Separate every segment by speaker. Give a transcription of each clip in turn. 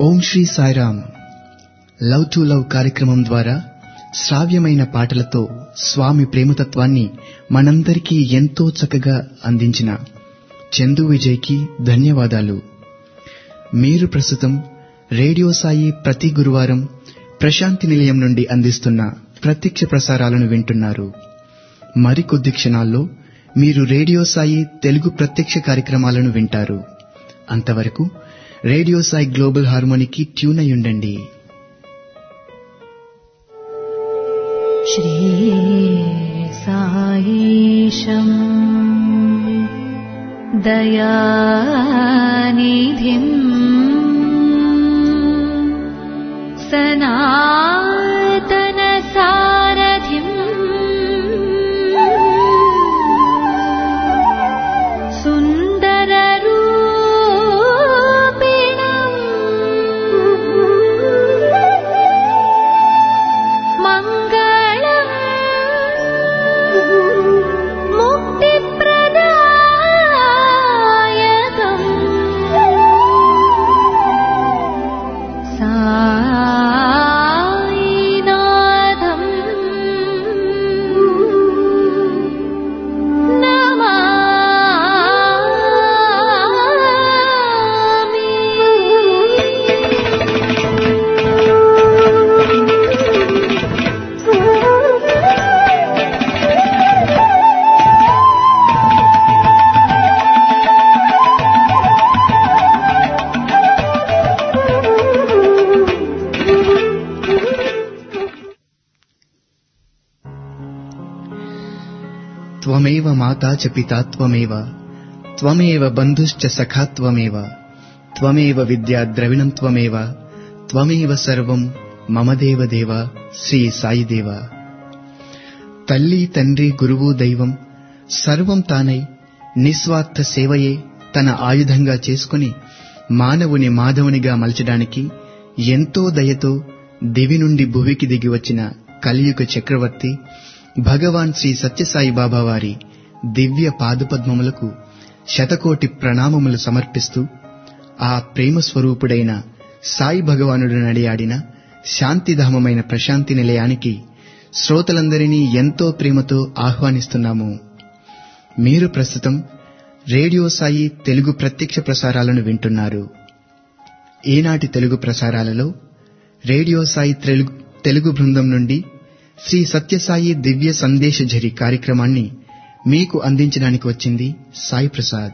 Speaker 1: Om Shri Sairam love to love కార్యక్రమం ద్వారా శ్రావ్యమైన పాటలతో స్వామి ప్రేమతత్వాన్ని మనందరికీ ఎంతో చక్కగా అందించిన చందు విజయ్కి ధన్యవాదాలు మీరు ప్రస్తుతం రేడియో సాయి ప్రతి గురువారం ప్రశాంతి నిలయం నుండి అందిస్తున్న ప్రత్యక్ష ప్రసారాలను వింటున్నారు మరికొద్ది క్షణాల్లో మీరు రేడియో సాయి తెలుగు ప్రత్యక్ష కార్యక్రమాలను వింటారు అంతవరకు రేడియో సాయి గ్లోబల్ హార్మోనికి ట్యూన్ అయి ఉండండి
Speaker 2: श्रीसायीशम् दयानिधिम् सनातनसारथिम् सुन्दररूपिणम् मङ्गलम् मुक्तिप्रदायकम् सायिनाथम्
Speaker 1: త్వమేవ మాతా చ పితా త్వమేవ త్వమేవ బంధుశ్చ సఖా త్వమేవ త్వమేవ విద్యా ద్రవిణం త్వమేవ త్వమేవ సర్వం మమ దేవ దేవ శ్రీ సాయి దేవ తల్లి తండ్రి గురువు దైవం సర్వం తానై నిస్వార్థ సేవయే తన ఆయుధంగా చేసుకుని మానవుని మాధవునిగా మలచడానికి ఎంతో దయతో దివి నుండి భువికి దిగి వచ్చిన కలియుగ చక్రవర్తి భగవాన్ శ్రీ సత్యసాయి బాబా వారి దివ్య పాదపద్మములకు శతకోటి ప్రణామములు సమర్పిస్తూ ఆ ప్రేమ స్వరూపుడైన సాయి భగవానుడు నడియాడిన శాంతిధామమైన ప్రశాంతి నిలయానికి శ్రోతలందరినీ ఎంతో ప్రేమతో ఆహ్వానిస్తున్నాము మీరు ప్రస్తుతం రేడియో సాయి తెలుగు ప్రత్యక్ష ప్రసారాలను వింటున్నారు ఈనాటి తెలుగు ప్రసారాలలో రేడియో సాయి తెలుగు తెలుగు బృందం నుండి శ్రీ సత్యసాయి దివ్య సందేశ ఝరి కార్యక్రమాన్ని మీకు అందించడానికి వచ్చింది సాయి ప్రసాద్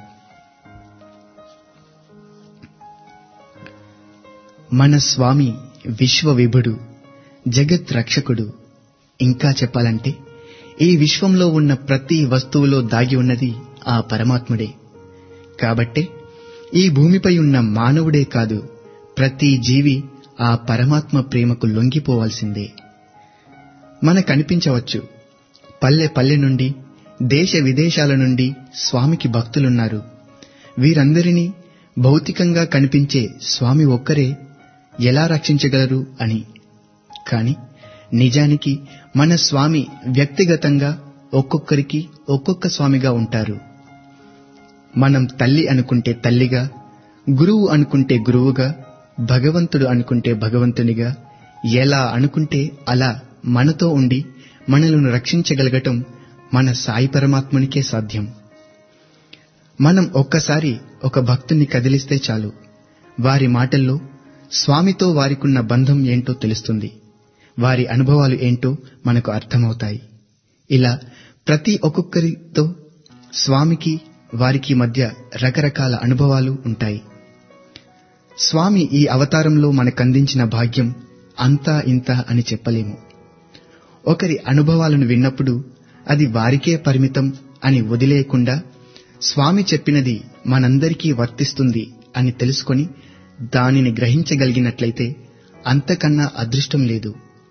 Speaker 1: మన స్వామి విశ్వ విభుడు జగత్ రక్షకుడు ఇంకా చెప్పాలంటే ఈ విశ్వంలో ఉన్న ప్రతి వస్తువులో దాగి ఉన్నది ఆ పరమాత్ముడే కాబట్టే ఈ భూమిపై ఉన్న మానవుడే కాదు ప్రతి జీవి ఆ పరమాత్మ ప్రేమకు లొంగిపోవాల్సిందే మనకనిపించవచ్చు పల్లె పల్లె నుండి దేశ విదేశాల నుండి స్వామికి భక్తులున్నారు వీరందరినీ భౌతికంగా కనిపించే స్వామి ఒక్కరే ఎలా రక్షించగలరు అని కాని నిజానికి మన స్వామి వ్యక్తిగతంగా ఒక్కొక్కరికి ఒక్కొక్క స్వామిగా ఉంటారు మనం తల్లి అనుకుంటే తల్లిగా గురువు అనుకుంటే గురువుగా భగవంతుడు అనుకుంటే భగవంతునిగా ఎలా అనుకుంటే అలా మనతో ఉండి మనలను రక్షించగలగటం మన సాయి పరమాత్మునికే సాధ్యం మనం ఒక్కసారి ఒక భక్తుని కదిలిస్తే చాలు వారి మాటల్లో స్వామితో వారికున్న బంధం ఏంటో తెలుస్తుంది వారి అనుభవాలు ఏంటో మనకు అర్థమవుతాయి ఇలా ప్రతి ఒక్కొక్కరితో స్వామికి వారికి మధ్య రకరకాల అనుభవాలు ఉంటాయి స్వామి ఈ అవతారంలో మనకందించిన భాగ్యం అంతా ఇంత అని చెప్పలేము ఒకరి అనుభవాలను విన్నప్పుడు అది వారికే పరిమితం అని వదిలేయకుండా స్వామి చెప్పినది మనందరికీ వర్తిస్తుంది అని తెలుసుకొని దానిని గ్రహించగలిగినట్లయితే అంతకన్నా అదృష్టం లేదు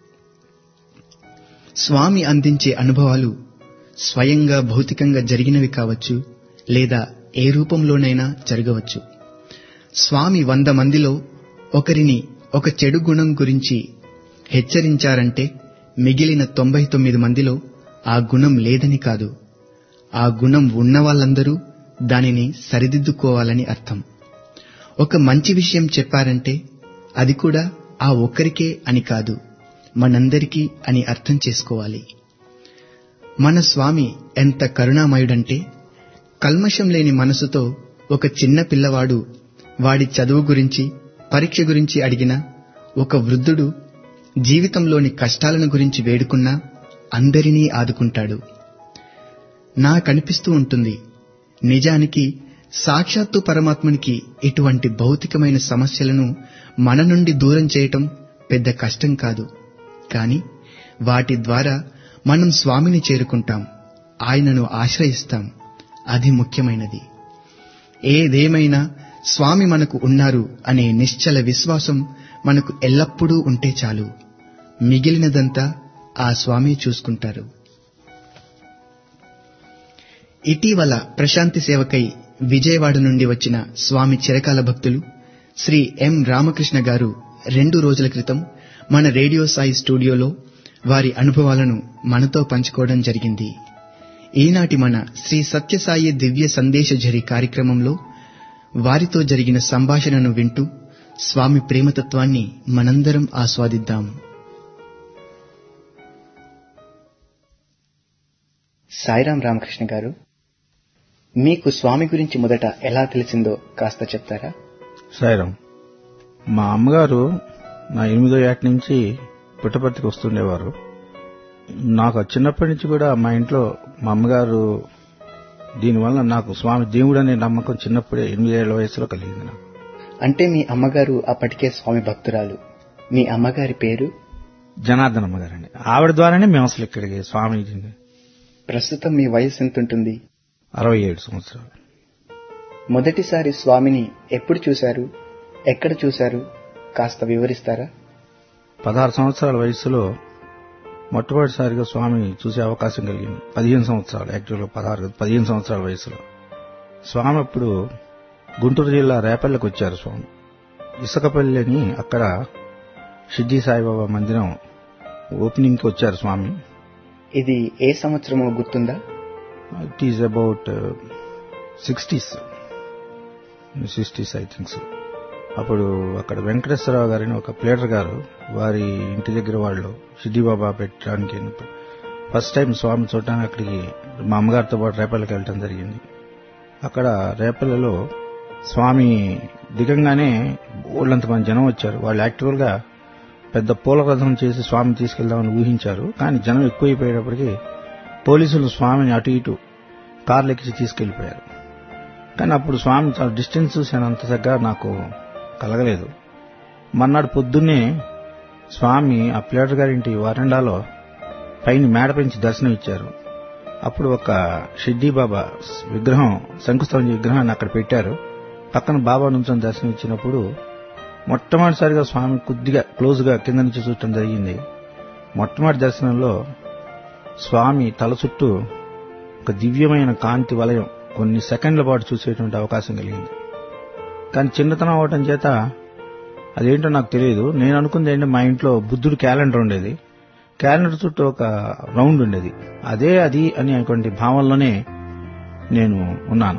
Speaker 1: స్వామి అందించే అనుభవాలు స్వయంగా భౌతికంగా జరిగినవి కావచ్చు లేదా ఏ రూపంలోనైనా జరగవచ్చు స్వామి వంద మందిలో ఒకరిని ఒక చెడు గుణం గురించి హెచ్చరించారంటే మిగిలిన తొంభై తొమ్మిది మందిలో ఆ గుణం లేదని కాదు ఆ గుణం ఉన్న వాళ్ళందరూ దానిని సరిదిద్దుకోవాలని అర్థం ఒక మంచి విషయం చెప్పారంటే అది కూడా ఆ ఒక్కరికే అని కాదు మనందరికీ అని అర్థం చేసుకోవాలి మన స్వామి ఎంత కరుణామయుడంటే కల్మషం లేని మనసుతో ఒక చిన్న పిల్లవాడు వాడి చదువు గురించి పరీక్ష గురించి అడిగినా ఒక వృద్ధుడు జీవితంలోని కష్టాలను గురించి వేడుకున్నా అందరినీ ఆదుకుంటాడు నాకనిపిస్తూ ఉంటుంది నిజానికి సాక్షాత్తు పరమాత్మనికి ఇటువంటి భౌతికమైన సమస్యలను మన నుండి దూరం చేయటం పెద్ద కష్టం కాదు కాని వాటి ద్వారా మనం స్వామిని చేరుకుంటాం ఆయనను ఆశ్రయిస్తాం అది ముఖ్యమైనది ఏదేమైనా స్వామి మనకు ఉన్నారు అనే నిశ్చల విశ్వాసం మనకు ఎల్లప్పుడూ ఉంటే చాలు మిగిలినదంతా ఆ స్వామి చూసుకుంటారు ఇటీవల ప్రశాంతి సేవకై విజయవాడ నుండి వచ్చిన స్వామి చిరకాల భక్తులు శ్రీ ఎం రామకృష్ణ గారు రెండు రోజుల క్రితం మన రేడియో సాయి స్టూడియోలో వారి అనుభవాలను మనతో పంచుకోవడం జరిగింది ఈనాటి మన శ్రీ సత్యసాయి దివ్య సందేశ ఝరి కార్యక్రమంలో వారితో జరిగిన సంభాషణను వింటూ స్వామి ప్రేమతత్వాన్ని మనందరం ఆస్వాదిద్దాం సాయిరాం రామకృష్ణ గారు మీకు స్వామి గురించి మొదట ఎలా తెలిసిందో కాస్త చెప్తారా
Speaker 3: సాయిరాం మా అమ్మగారు నా ఎనిమిదో ఏట నుంచి పుట్టపర్తికి వస్తుండేవారు నాకు చిన్నప్పటి నుంచి కూడా మా ఇంట్లో మా అమ్మగారు దీనివల్ల నాకు స్వామి దేవుడు అనే నమ్మకం చిన్నప్పుడే ఎనిమిదేళ్ల వయసులో కలిగింది నాకు
Speaker 1: అంటే మీ అమ్మగారు అప్పటికే స్వామి భక్తురాలు మీ అమ్మగారి పేరు
Speaker 3: జనార్దన్ అమ్మగారండి ఆవిడ ద్వారానే మేము అసలు ఇక్కడికి స్వామి
Speaker 1: ప్రస్తుతం మీ వయసు ఎంత ఉంటుంది
Speaker 3: అరవై ఏడు సంవత్సరాలు
Speaker 1: మొదటిసారి స్వామిని ఎప్పుడు చూశారు ఎక్కడ చూశారు కాస్త వివరిస్తారా
Speaker 3: పదహారు సంవత్సరాల వయసులో మొట్టమొదటిసారిగా స్వామిని చూసే అవకాశం కలిగింది పదిహేను సంవత్సరాలు యాక్చువల్గా పదహారు కాదు, పదిహేను సంవత్సరాల వయసులో స్వామి అప్పుడు గుంటూరు జిల్లా రేపల్లెకి వచ్చారు స్వామి ఇసుకపల్లి అని అక్కడ షిడ్డీ సాయిబాబా మందిరం ఓపెనింగ్కి వచ్చారు స్వామి
Speaker 1: ఇది ఏ సంవత్సరమో గుర్తుందా
Speaker 3: it is about sixties sixties I thinks అప్పుడు అక్కడ వెంకటేశ్వరరావు గారిని ఒక ప్లేటర్ గారు వారి ఇంటి దగ్గర వాళ్ళు షిడ్డిబాబా పెట్టడానికి ఫస్ట్ టైం స్వామి చూడటానికి అక్కడికి మా అమ్మగారితో పాటు రేపల్లెకి వెళ్ళటం జరిగింది అక్కడ రేపల్లెలో స్వామి దిగంగానే ఊళ్ళంత మంది జనం వచ్చారు వాళ్ళు యాక్చువల్గా పెద్ద పూల రథం చేసి స్వామిని తీసుకెళ్దామని ఊహించారు కానీ జనం ఎక్కువైపోయేటప్పటికి పోలీసులు స్వామిని అటు ఇటు కార్లు ఎక్కించి తీసుకెళ్లిపోయారు కానీ అప్పుడు స్వామి చాలా డిస్టెన్స్ చూసానంత దగ్గర నాకు కలగలేదు మర్నాడు పొద్దున్నే స్వామి ఆ ప్లేటర్ గారింటి వరండాలో పైన మేడ పెంచి దర్శనం ఇచ్చారు అప్పుడు ఒక షిడ్డీ బాబా విగ్రహం శంకుస్థాపన విగ్రహాన్ని అక్కడ పెట్టారు పక్కన బాబా నుంచొని దర్శనం ఇచ్చినప్పుడు మొట్టమొదటిసారిగా స్వామి కొద్దిగా క్లోజ్గా కింద నుంచి చూడటం జరిగింది మొట్టమొదటి దర్శనంలో స్వామి తల చుట్టూ ఒక దివ్యమైన కాంతి వలయం కొన్ని సెకండ్ల పాటు చూసేటువంటి అవకాశం కలిగింది కానీ చిన్నతనం అవటం చేత అదేంటో నాకు తెలియదు నేను అనుకుంది ఏంటంటే మా ఇంట్లో బుద్ధుడు క్యాలెండర్ ఉండేది క్యాలెండర్ చుట్టూ ఒక రౌండ్ ఉండేది అదే అది అని అటువంటి భావనలోనే నేను ఉన్నాను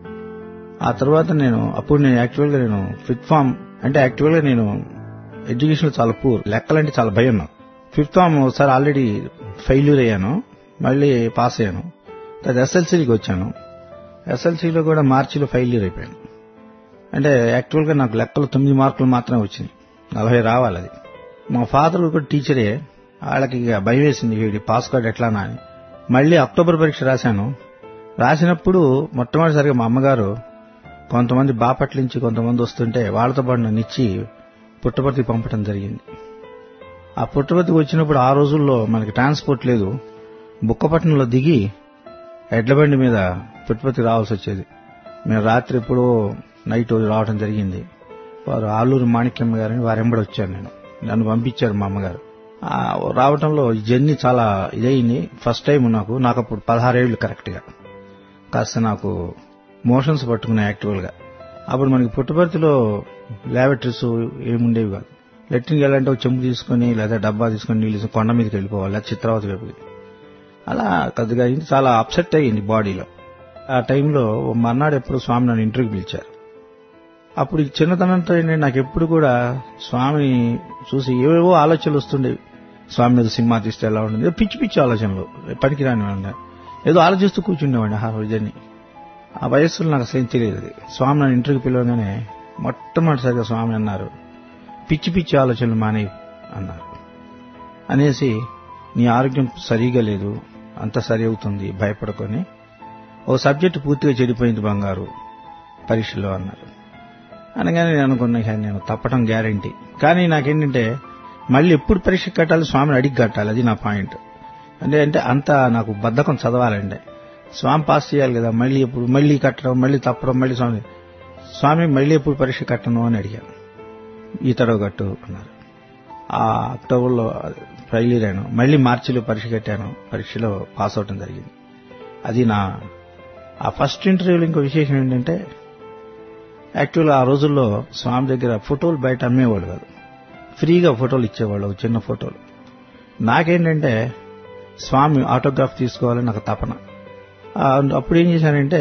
Speaker 3: ఆ తర్వాత నేను అప్పుడు నేను యాక్చువల్గా నేను ఫిఫ్త్ ఫామ్ అంటే యాక్చువల్గా నేను ఎడ్యుకేషన్ చాలా పూర్ లెక్కలంటే చాలా భయం నాకు ఫిఫ్త్ ఫామ్ ఒకసారి ఆల్రెడీ ఫెయిల్యూర్ అయ్యాను మళ్ళీ పాస్ అయ్యాను తర్వాత ఎస్ఎల్సీకి వచ్చాను ఎస్ఎల్సీలో కూడా మార్చిలో ఫెయిల్యూర్ అయిపోయాను అంటే యాక్చువల్గా నాకు లెక్కలు తొమ్మిది మార్కులు మాత్రమే వచ్చినాయి నలభై రావాలి అది మా ఫాదర్ కూడా టీచరే వాళ్ళకి ఇక భయం వేసింది వీడి పాస్ కార్డ్ ఎట్లానా అని మళ్ళీ అక్టోబర్ పరీక్ష రాశాను రాసినప్పుడు మొట్టమొదటిసారిగా మా అమ్మగారు కొంతమంది బాపట్ల నుంచి కొంతమంది వస్తుంటే వాళ్ళతో పాటు నన్ను ఇచ్చి పుట్టపర్తికి పంపడం జరిగింది ఆ పుట్టపర్తికి వచ్చినప్పుడు ఆ రోజుల్లో మనకి ట్రాన్స్పోర్ట్ లేదు బుక్కపట్నంలో దిగి ఎడ్లబండి మీద పుట్టపర్తికి రావాల్సి వచ్చేది మేము రాత్రి ఎప్పుడో నైట్ రావడం జరిగింది వారు ఆలూరు మాణిక్యమ్మ గారని వారెంబడి వచ్చాను నేను నన్ను పంపించారు మా అమ్మగారు ఆ రావటంలో ఈ జర్నీ చాలా ఇదయింది ఫస్ట్ టైం నాకు నాకు అప్పుడు పదహారేళ్లు కరెక్ట్గా కాస్త నాకు మోషన్స్ పట్టుకున్నాయి యాక్చువల్గా అప్పుడు మనకి పుట్టపర్తిలో ల్యాబరేటరీస్ ఏముండేవి కాదు లెట్రిన్కి వెళ్ళాలంటే ఒక చెంబు తీసుకొని లేదా డబ్బా తీసుకొని నీళ్ళు తీసుకొని కొండ మీదకి వెళ్ళిపోవాలి లేదా చిత్రావతి వైపుకి అలా కొద్దిగా అయింది చాలా అప్సెట్ అయ్యింది బాడీలో ఆ టైంలో మర్నాడు ఎప్పుడు స్వామి నన్ను ఇంటర్వ్యూకి పిలిచారు అప్పుడు ఈ చిన్నతనంతో ఏంటంటే నాకు ఎప్పుడు కూడా స్వామిని చూసి ఏవేవో ఆలోచనలు వస్తుండేవి స్వామి మీద సినిమా తీస్తే ఎలా ఉంటుంది ఏదో పిచ్చి పిచ్చి ఆలోచనలు పనికిరాని వాడిని. ఏదో ఆలోచిస్తూ కూర్చుండేవాడిని ఆ రోజుని ఆ వయస్సులో నాకు అసలు ఏం తెలియదు అది. స్వామి నన్ను ఇంటర్వ్యూకి పిలవగానే మొట్టమొదటిసారిగా స్వామి అన్నారు పిచ్చి పిచ్చి ఆలోచనలు మానే అన్నారు అనేసి నీ ఆరోగ్యం సరిగా లేదు అంత సరి అవుతుంది భయపడుకొని ఓ సబ్జెక్ట్ పూర్తిగా చెడిపోయింది బంగారు పరీక్షలో అన్నారు అనగానే నేను అనుకున్నా ఇక నేను తప్పటం గ్యారంటీ కానీ నాకేంటంటే మళ్ళీ ఎప్పుడు పరీక్ష కట్టాలి స్వామిని అడిగి కట్టాలి అది నా పాయింట్ అంటే అంటే అంత నాకు బద్ధకం చదవాలంటే స్వామి పాస్ చేయాలి కదా మళ్ళీ ఎప్పుడు మళ్ళీ కట్టడం మళ్ళీ తప్పడం మళ్ళీ స్వామి స్వామి మళ్ళీ ఎప్పుడు పరీక్ష కట్టను అని అడిగాను ఈ తడవ కట్టు అన్నారు ఆ అక్టోబర్లో ఫెయిల్ అయ్యాను మళ్ళీ మార్చిలో పరీక్ష కట్టాను పరీక్షలో పాస్ అవటం జరిగింది అది నా ఆ ఫస్ట్ ఇంటర్వ్యూలో ఇంకో విశేషం ఏంటంటే యాక్చువల్గా ఆ రోజుల్లో స్వామి దగ్గర ఫోటోలు బయట అమ్మేవాడు కాదు ఫ్రీగా ఫోటోలు ఇచ్చేవాళ్ళు ఒక చిన్న ఫోటోలు నాకేంటంటే స్వామి ఆటోగ్రాఫ్ తీసుకోవాలని నాకు తపన ఆ, అప్పుడు ఏం చేశానంటే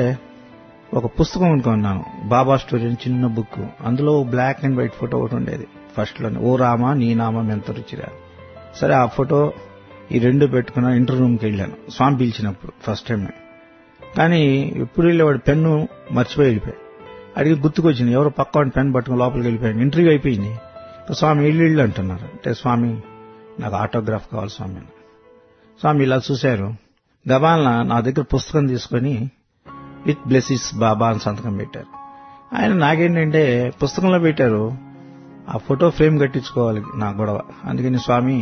Speaker 3: ఒక పుస్తకం కొనుక్కున్నాను బాబా స్టోరీ అని చిన్న బుక్ అందులో బ్లాక్ అండ్ వైట్ ఫోటో ఒకటి ఉండేది ఫస్ట్ లోనే ఓ రామా నీ నామం ఎంత రుచిరా సరే ఆ ఫోటో ఈ రెండు పెట్టుకున్నా ఇంటర్ రూమ్కి వెళ్ళాను స్వామి పిలిచినప్పుడు ఫస్ట్ టైం కానీ ఎప్పుడు వెళ్ళేవాడు పెన్ను మర్చిపోయి వెళ్ళిపోయాడు అడిగి గుర్తుకొచ్చింది ఎవరో పక్క వాడి పెన్ పట్టుకుని లోపలికి వెళ్ళిపోయాను ఇంటర్వ్యూ అయిపోయింది స్వామి ఇల్లు ఇల్లు అంటున్నారు అంటే స్వామి నాకు ఆటోగ్రాఫ్ కావాలి స్వామి అని. స్వామి ఇలా చూశారు గబాల్న నా దగ్గర పుస్తకం తీసుకొని విత్ బ్లెసిస్ బాబా అని సంతకం పెట్టారు ఆయన నాకేంటంటే పుస్తకంలో పెట్టారు ఆ ఫోటో ఫ్రేమ్ కట్టించుకోవాలి నా గొడవ అందుకని స్వామి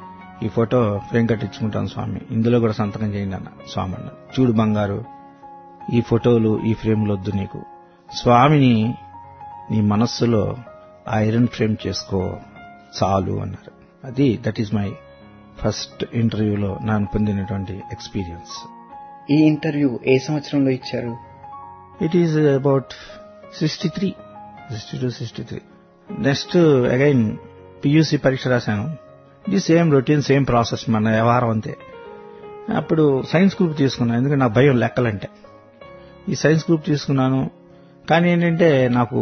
Speaker 3: ఈ ఫోటో ఫ్రేమ్ కట్టించుకుంటాను స్వామి ఇందులో కూడా సంతకం చేయండి అన్న స్వామి అన్న చూడు బంగారు ఈ ఫోటోలు ఈ ఫ్రేమ్లు వద్దు నీకు స్వామిని నీ మనస్సులో ఐరన్ ఫ్రేమ్ చేసుకో చాలు అన్నారు అది దట్ ఈస్ మై ఫస్ట్ ఇంటర్వ్యూలో నేను పొందినటువంటి ఎక్స్పీరియన్స్
Speaker 1: ఈ ఇంటర్వ్యూ ఏ సంవత్సరంలో ఇచ్చారు
Speaker 3: it is about sixty three sixty two sixty three next again PUC పరీక్ష రాశాను ఇది సేమ్ రొటీన్ సేమ్ ప్రాసెస్ మన వ్యవహారం అంతే అప్పుడు సైన్స్ గ్రూప్ తీసుకున్నాను ఎందుకంటే నాకు భయం లెక్కలంటే ఈ సైన్స్ గ్రూప్ తీసుకున్నాను కానీ ఏంటంటే నాకు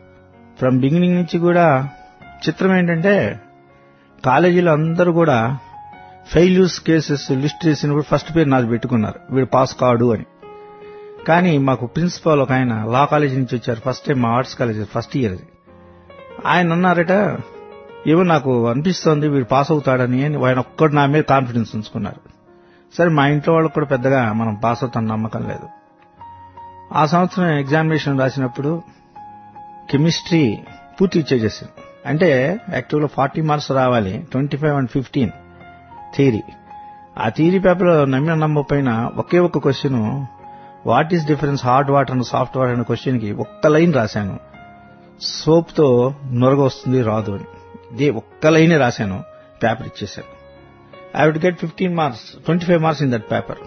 Speaker 3: ఫ్రమ్ బిగినింగ్ నుంచి కూడా చిత్రం ఏంటంటే కాలేజీలో అందరూ కూడా ఫెయిల్యూస్ కేసెస్ లిస్ట్ చేసినప్పుడు ఫస్ట్ పేరు నాది పెట్టుకున్నారు వీడు పాస్ కాడు అని కానీ మాకు ప్రిన్సిపాల్ ఒక ఆయన లా కాలేజీ నుంచి వచ్చారు ఫస్ట్ టైం మా ఆర్ట్స్ కాలేజ్ ఫస్ట్ ఇయర్ అది ఆయన అన్నారట ఏమో నాకు అనిపిస్తోంది వీడు పాస్ అవుతాడని అని ఆయన ఒక్కడు నా మీద కాన్ఫిడెన్స్ ఉంచుకున్నారు సరే మా ఇంట్లో వాళ్ళకి కూడా పెద్దగా మనం పాస్ అవుతాం నమ్మకం లేదు ఆ సంవత్సరం ఎగ్జామినేషన్ రాసినప్పుడు కెమిస్ట్రీ పూర్తి చేసేసాను అంటే యాక్చువల్గా ఫార్టీ మార్క్స్ రావాలి twenty five and fifteen theory ఆ థియరీ పేపర్లో నమ్మిన నమ్మకపోయినా ఒకే ఒక్క question what is difference hard water and soft water అనే క్వశ్చన్ కి ఒక్క లైన్ రాశాను సోప్ తో నొరగ వస్తుంది రాదు అని ఇదే ఒక్క లైనే రాశాను పేపర్ ఇచ్చేశాను I would get fifteen marks twenty five marks in that paper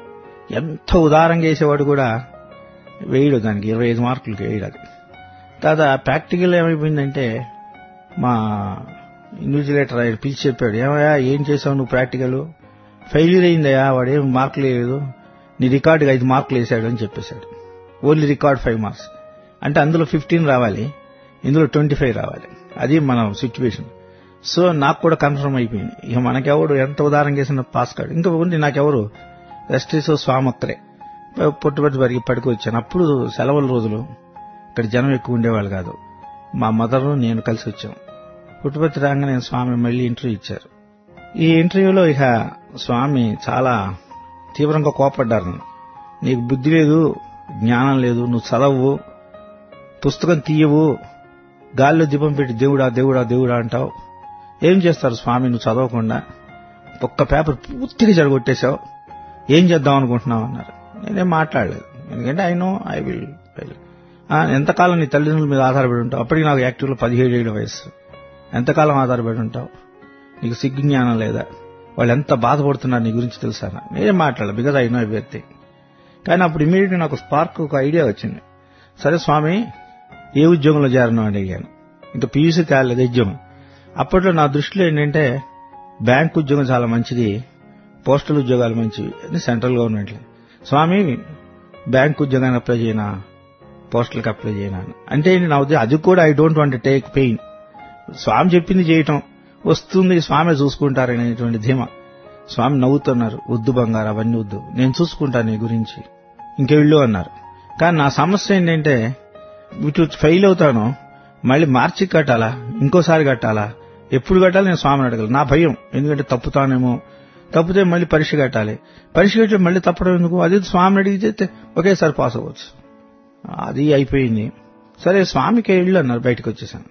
Speaker 3: ఎంత ఉదారంగా వేసేవాడు కూడా వేయడు దానికి ఇరవై ఐదు మార్కులకి వేయడు అది తర్వాత ప్రాక్టికల్ ఏమైపోయిందంటే మా ఇన్విజిలేటర్ ఆయన పిలిచి చెప్పాడు ఏమయ్యా ఏం చేసావు నువ్వు ప్రాక్టికల్ ఫెయిల్యూర్ అయిందయ్యా వాడేం మార్కులు లేదు నీ రికార్డుకి ఐదు మార్కులు వేసాడు అని చెప్పేశాడు ఓన్లీ రికార్డ్ ఫైవ్ మార్క్స్ అంటే అందులో ఫిఫ్టీన్ రావాలి ఇందులో ట్వంటీ ఫైవ్ రావాలి అది మన సిచ్యువేషన్ సో నాకు కూడా కన్ఫర్మ్ అయిపోయింది ఇక మనకెవడు ఎంత ఉదాహరణ చేసిన పాస్ కాడు ఇంకా ఉంది నాకెవరు రెస్ట్రీసో స్వామక్కరే పుట్టుబడి వరకు పడుకు వచ్చాను అప్పుడు సెలవుల రోజులు ఇక్కడ జనం ఎక్కువ ఉండేవాళ్ళు కాదు మా మదర్ నేను కలిసి వచ్చాం పుట్టుపత్తి రాగానే స్వామి మళ్ళీ ఇంటర్వ్యూ ఇచ్చారు ఈ ఇంటర్వ్యూలో ఇక స్వామి చాలా తీవ్రంగా కోపడ్డారు నన్ను. నీకు బుద్ధి లేదు జ్ఞానం లేదు నువ్వు చదవవు పుస్తకం తీయవు గాల్లో దీపం పెట్టి దేవుడా దేవుడా దేవుడా అంటావు ఏం చేస్తారు స్వామి నువ్వు చదవకుండా ఒక్క పేపర్ పూర్తిగా జరగొట్టేశావు ఏం చేద్దాం అనుకుంటున్నావు అన్నారు నేనేం మాట్లాడలేదు ఎందుకంటే ఐ నో ఐ విల్ ఎంతకాలం నీ తల్లిదండ్రుల మీద ఆధారపడి ఉంటావు అప్పటికి నాకు యాక్టివ్లో పదిహేడు ఏళ్ళ వయసు ఎంతకాలం ఆధారపడి ఉంటావు నీకు సిగ్గు జ్ఞానం లేదా వాళ్ళు ఎంత బాధపడుతున్నారు నీ గురించి తెలుసా నేనేం మాట్లాడలేదు బికాజ్ ఐ నో ఎవ్రీథింగ్ కానీ అప్పుడు ఇమీడియట్గా నాకు స్పార్క్ ఒక ఐడియా వచ్చింది సరే స్వామి ఏ ఉద్యోగంలో చేరను అని అడిగాను ఇంకా పీయూసీ తేలేదు ఉద్యోగం అప్పట్లో నా దృష్టిలో ఏంటంటే బ్యాంక్ ఉద్యోగం చాలా మంచిది పోస్టల్ ఉద్యోగాలు మంచివి అని సెంట్రల్ గవర్నమెంట్ స్వామి బ్యాంక్ ఉద్యోగాన్ని అప్లై చేయనా పోస్టల్కి అప్లై చేయను అంటే ఏంటి నా ఉద్దేశం అది కూడా I don't want take pain స్వామి చెప్పింది చేయటం వస్తుంది స్వామి చూసుకుంటారనేటువంటి ధీమా స్వామి నవ్వుతున్నారు వద్దు బంగారు అవన్నీ వద్దు నేను చూసుకుంటాను నీ గురించి ఇంకెళ్ళు అన్నారు కానీ నా సమస్య ఏంటంటే ఇటు ఫెయిల్ అవుతాను మళ్ళీ మార్చి కట్టాలా ఇంకోసారి కట్టాలా ఎప్పుడు కట్టాలి నేను స్వామిని అడగలను నా భయం ఎందుకంటే తప్పుతానేమో తప్పితే మళ్ళీ పరీక్ష కట్టాలి పరీక్ష కట్టి మళ్ళీ తప్పడం ఎందుకు అది స్వామిని అడిగితే ఒకేసారి పాస్ అవ్వచ్చు అది అయిపోయింది సరే స్వామికి ఇళ్ళు అన్నారు బయటకు వచ్చేసాను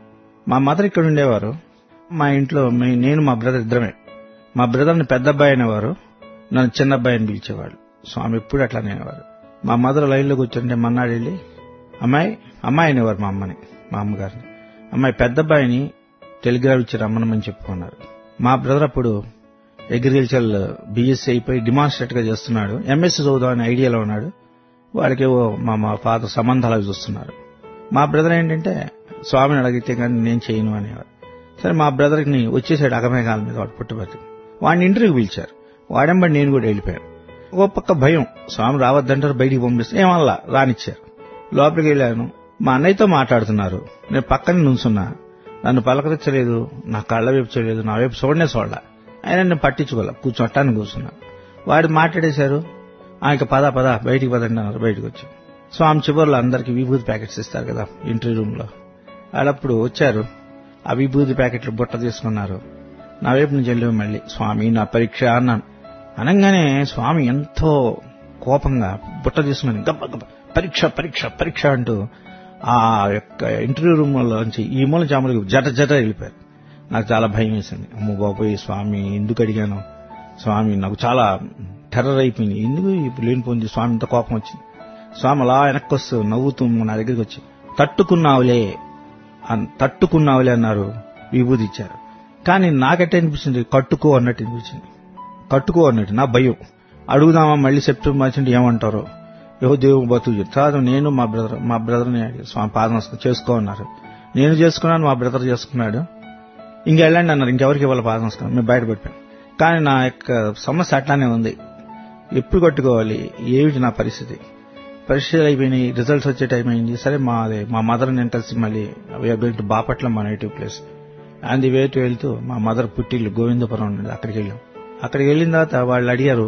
Speaker 3: మా మదర్ ఇక్కడ ఉండేవారు మా ఇంట్లో మే- నేను మా బ్రదర్ ఇద్దరమే మా బ్రదర్ని పెద్ద అబ్బాయి అనేవారు నన్ను చిన్న అబ్బాయి అని పిలిచేవాడు స్వామి ఎప్పుడు అట్లా అనేవారు మా మదర్ లైన్లో కూర్చుంటే మన్నాడు వెళ్ళి అమ్మాయి అమ్మాయి అనేవారు మా అమ్మని మా అమ్మగారిని అమ్మాయి పెద్ద అబ్బాయిని టెలిగ్రామ్ ఇచ్చి రమ్మనమని చెప్పుకున్నారు మా బ్రదర్ అప్పుడు అగ్రికల్చర్ బీఎస్సీ అయిపోయి డిమాన్స్ట్రేట్ గా చేస్తున్నాడు ఎంఎస్సీ చదువుదాం అనే ఐడియాలో ఉన్నాడు వాడికేవో మా మా ఫాదర్ సంబంధాలు అవి చూస్తున్నారు మా బ్రదర్ ఏంటంటే స్వామిని అడిగితే కానీ నేను చేయను అనేవాడు సరే మా బ్రదర్ని వచ్చేసాడు అగమేఘాల మీద వాడు పుట్టుబతి వాడిని ఇంటర్వ్యూకి పిలిచారు వాడెంబడి నేను కూడా వెళ్ళిపోయాను ఒక పక్క భయం స్వామి రావద్దంటారు బయటికి పంపిస్తే ఏమల్లా రానిచ్చారు లోపలికి వెళ్ళాను మా అన్నయ్యతో మాట్లాడుతున్నారు నేను పక్కన నుంచున్నా నన్ను పలకరించలేదు నా కళ్ళ వైపు చూడలేదు నా వైపు చూడనే చూడాల ఆయన నేను పట్టించుకోలే కూర్చోటానికి కూర్చున్నా వాడు మాట్లాడేశారు ఆయనకి పద పద బయటికి పదండి అన్నారు బయటికి వచ్చి స్వామి చివరిలో అందరికి విభూతి ప్యాకెట్స్ ఇస్తారు కదా ఇంటర్వ్యూ రూమ్ లో వాళ్ళప్పుడు వచ్చారు ఆ విభూతి ప్యాకెట్లు బుట్ట తీసుకున్నారు నా వైపు నుంచి వెళ్ళి మళ్ళీ స్వామి నా పరీక్ష అన్నాను అనగానే స్వామి ఎంతో కోపంగా బుట్ట తీసుకుని గబ్బ గబ్బ పరీక్ష పరీక్ష పరీక్ష అంటూ ఆ యొక్క ఇంటర్వ్యూ రూమ్ లోంచి ఈ మూల జాములకి జట జట వెళ్ళిపోయారు నాకు చాలా భయం వేసింది అమ్మో బాబోయ్ స్వామి ఎందుకు అడిగాను స్వామి నాకు చాలా టెర్రర్ అయిపోయింది ఎందుకు ఇప్పుడు లేనిపోయింది స్వామి ఇంత కోపం వచ్చింది స్వామి అలా వెనక్కి వస్తూ నవ్వుతూ నా దగ్గరికి వచ్చి తట్టుకున్నావులే అన్- తట్టుకున్నావులే అన్నారు విభూతి ఇచ్చారు కానీ నాకెట్టే అనిపించింది కట్టుకో అన్నట్టు అనిపించింది కట్టుకో అన్నట్టు నా భయం అడుగుదామా మళ్ళీ సెప్టెంబర్ వచ్చింటే ఏమంటారో ఏవో దేవుడు బతుకు చెప్పు. తర్వాత నేను మా బ్రదర్ మా బ్రదర్ని అడిగాను, స్వామి పాదం చేసుకో అన్నారు నేను చేసుకున్నాను మా బ్రదర్ చేసుకున్నాడు ఇంకా వెళ్ళండి అన్నారు ఇంకెవరికి ఇవ్వాలి పాదం నమస్కారం మేము బయటపడిపోయాం కానీ నా యొక్క సమస్య అట్లానే ఉంది ఎప్పుడు కట్టుకోవాలి ఏమిటి నా పరిస్థితి పరీక్షలు అయిపోయినాయి రిజల్ట్స్ వచ్చే టైం అయింది సరే మా అదే మా మదర్ నేను కలిసి మళ్ళీ వీఆర్ గోయింగ్ టు బాపట్ల మా native place and the way to వెళ్తూ మా మదర్ పుట్టిల్లు గోవిందపురం ఉండేది అక్కడికి వెళ్ళాం అక్కడికి వెళ్ళిన తర్వాత వాళ్ళు అడిగారు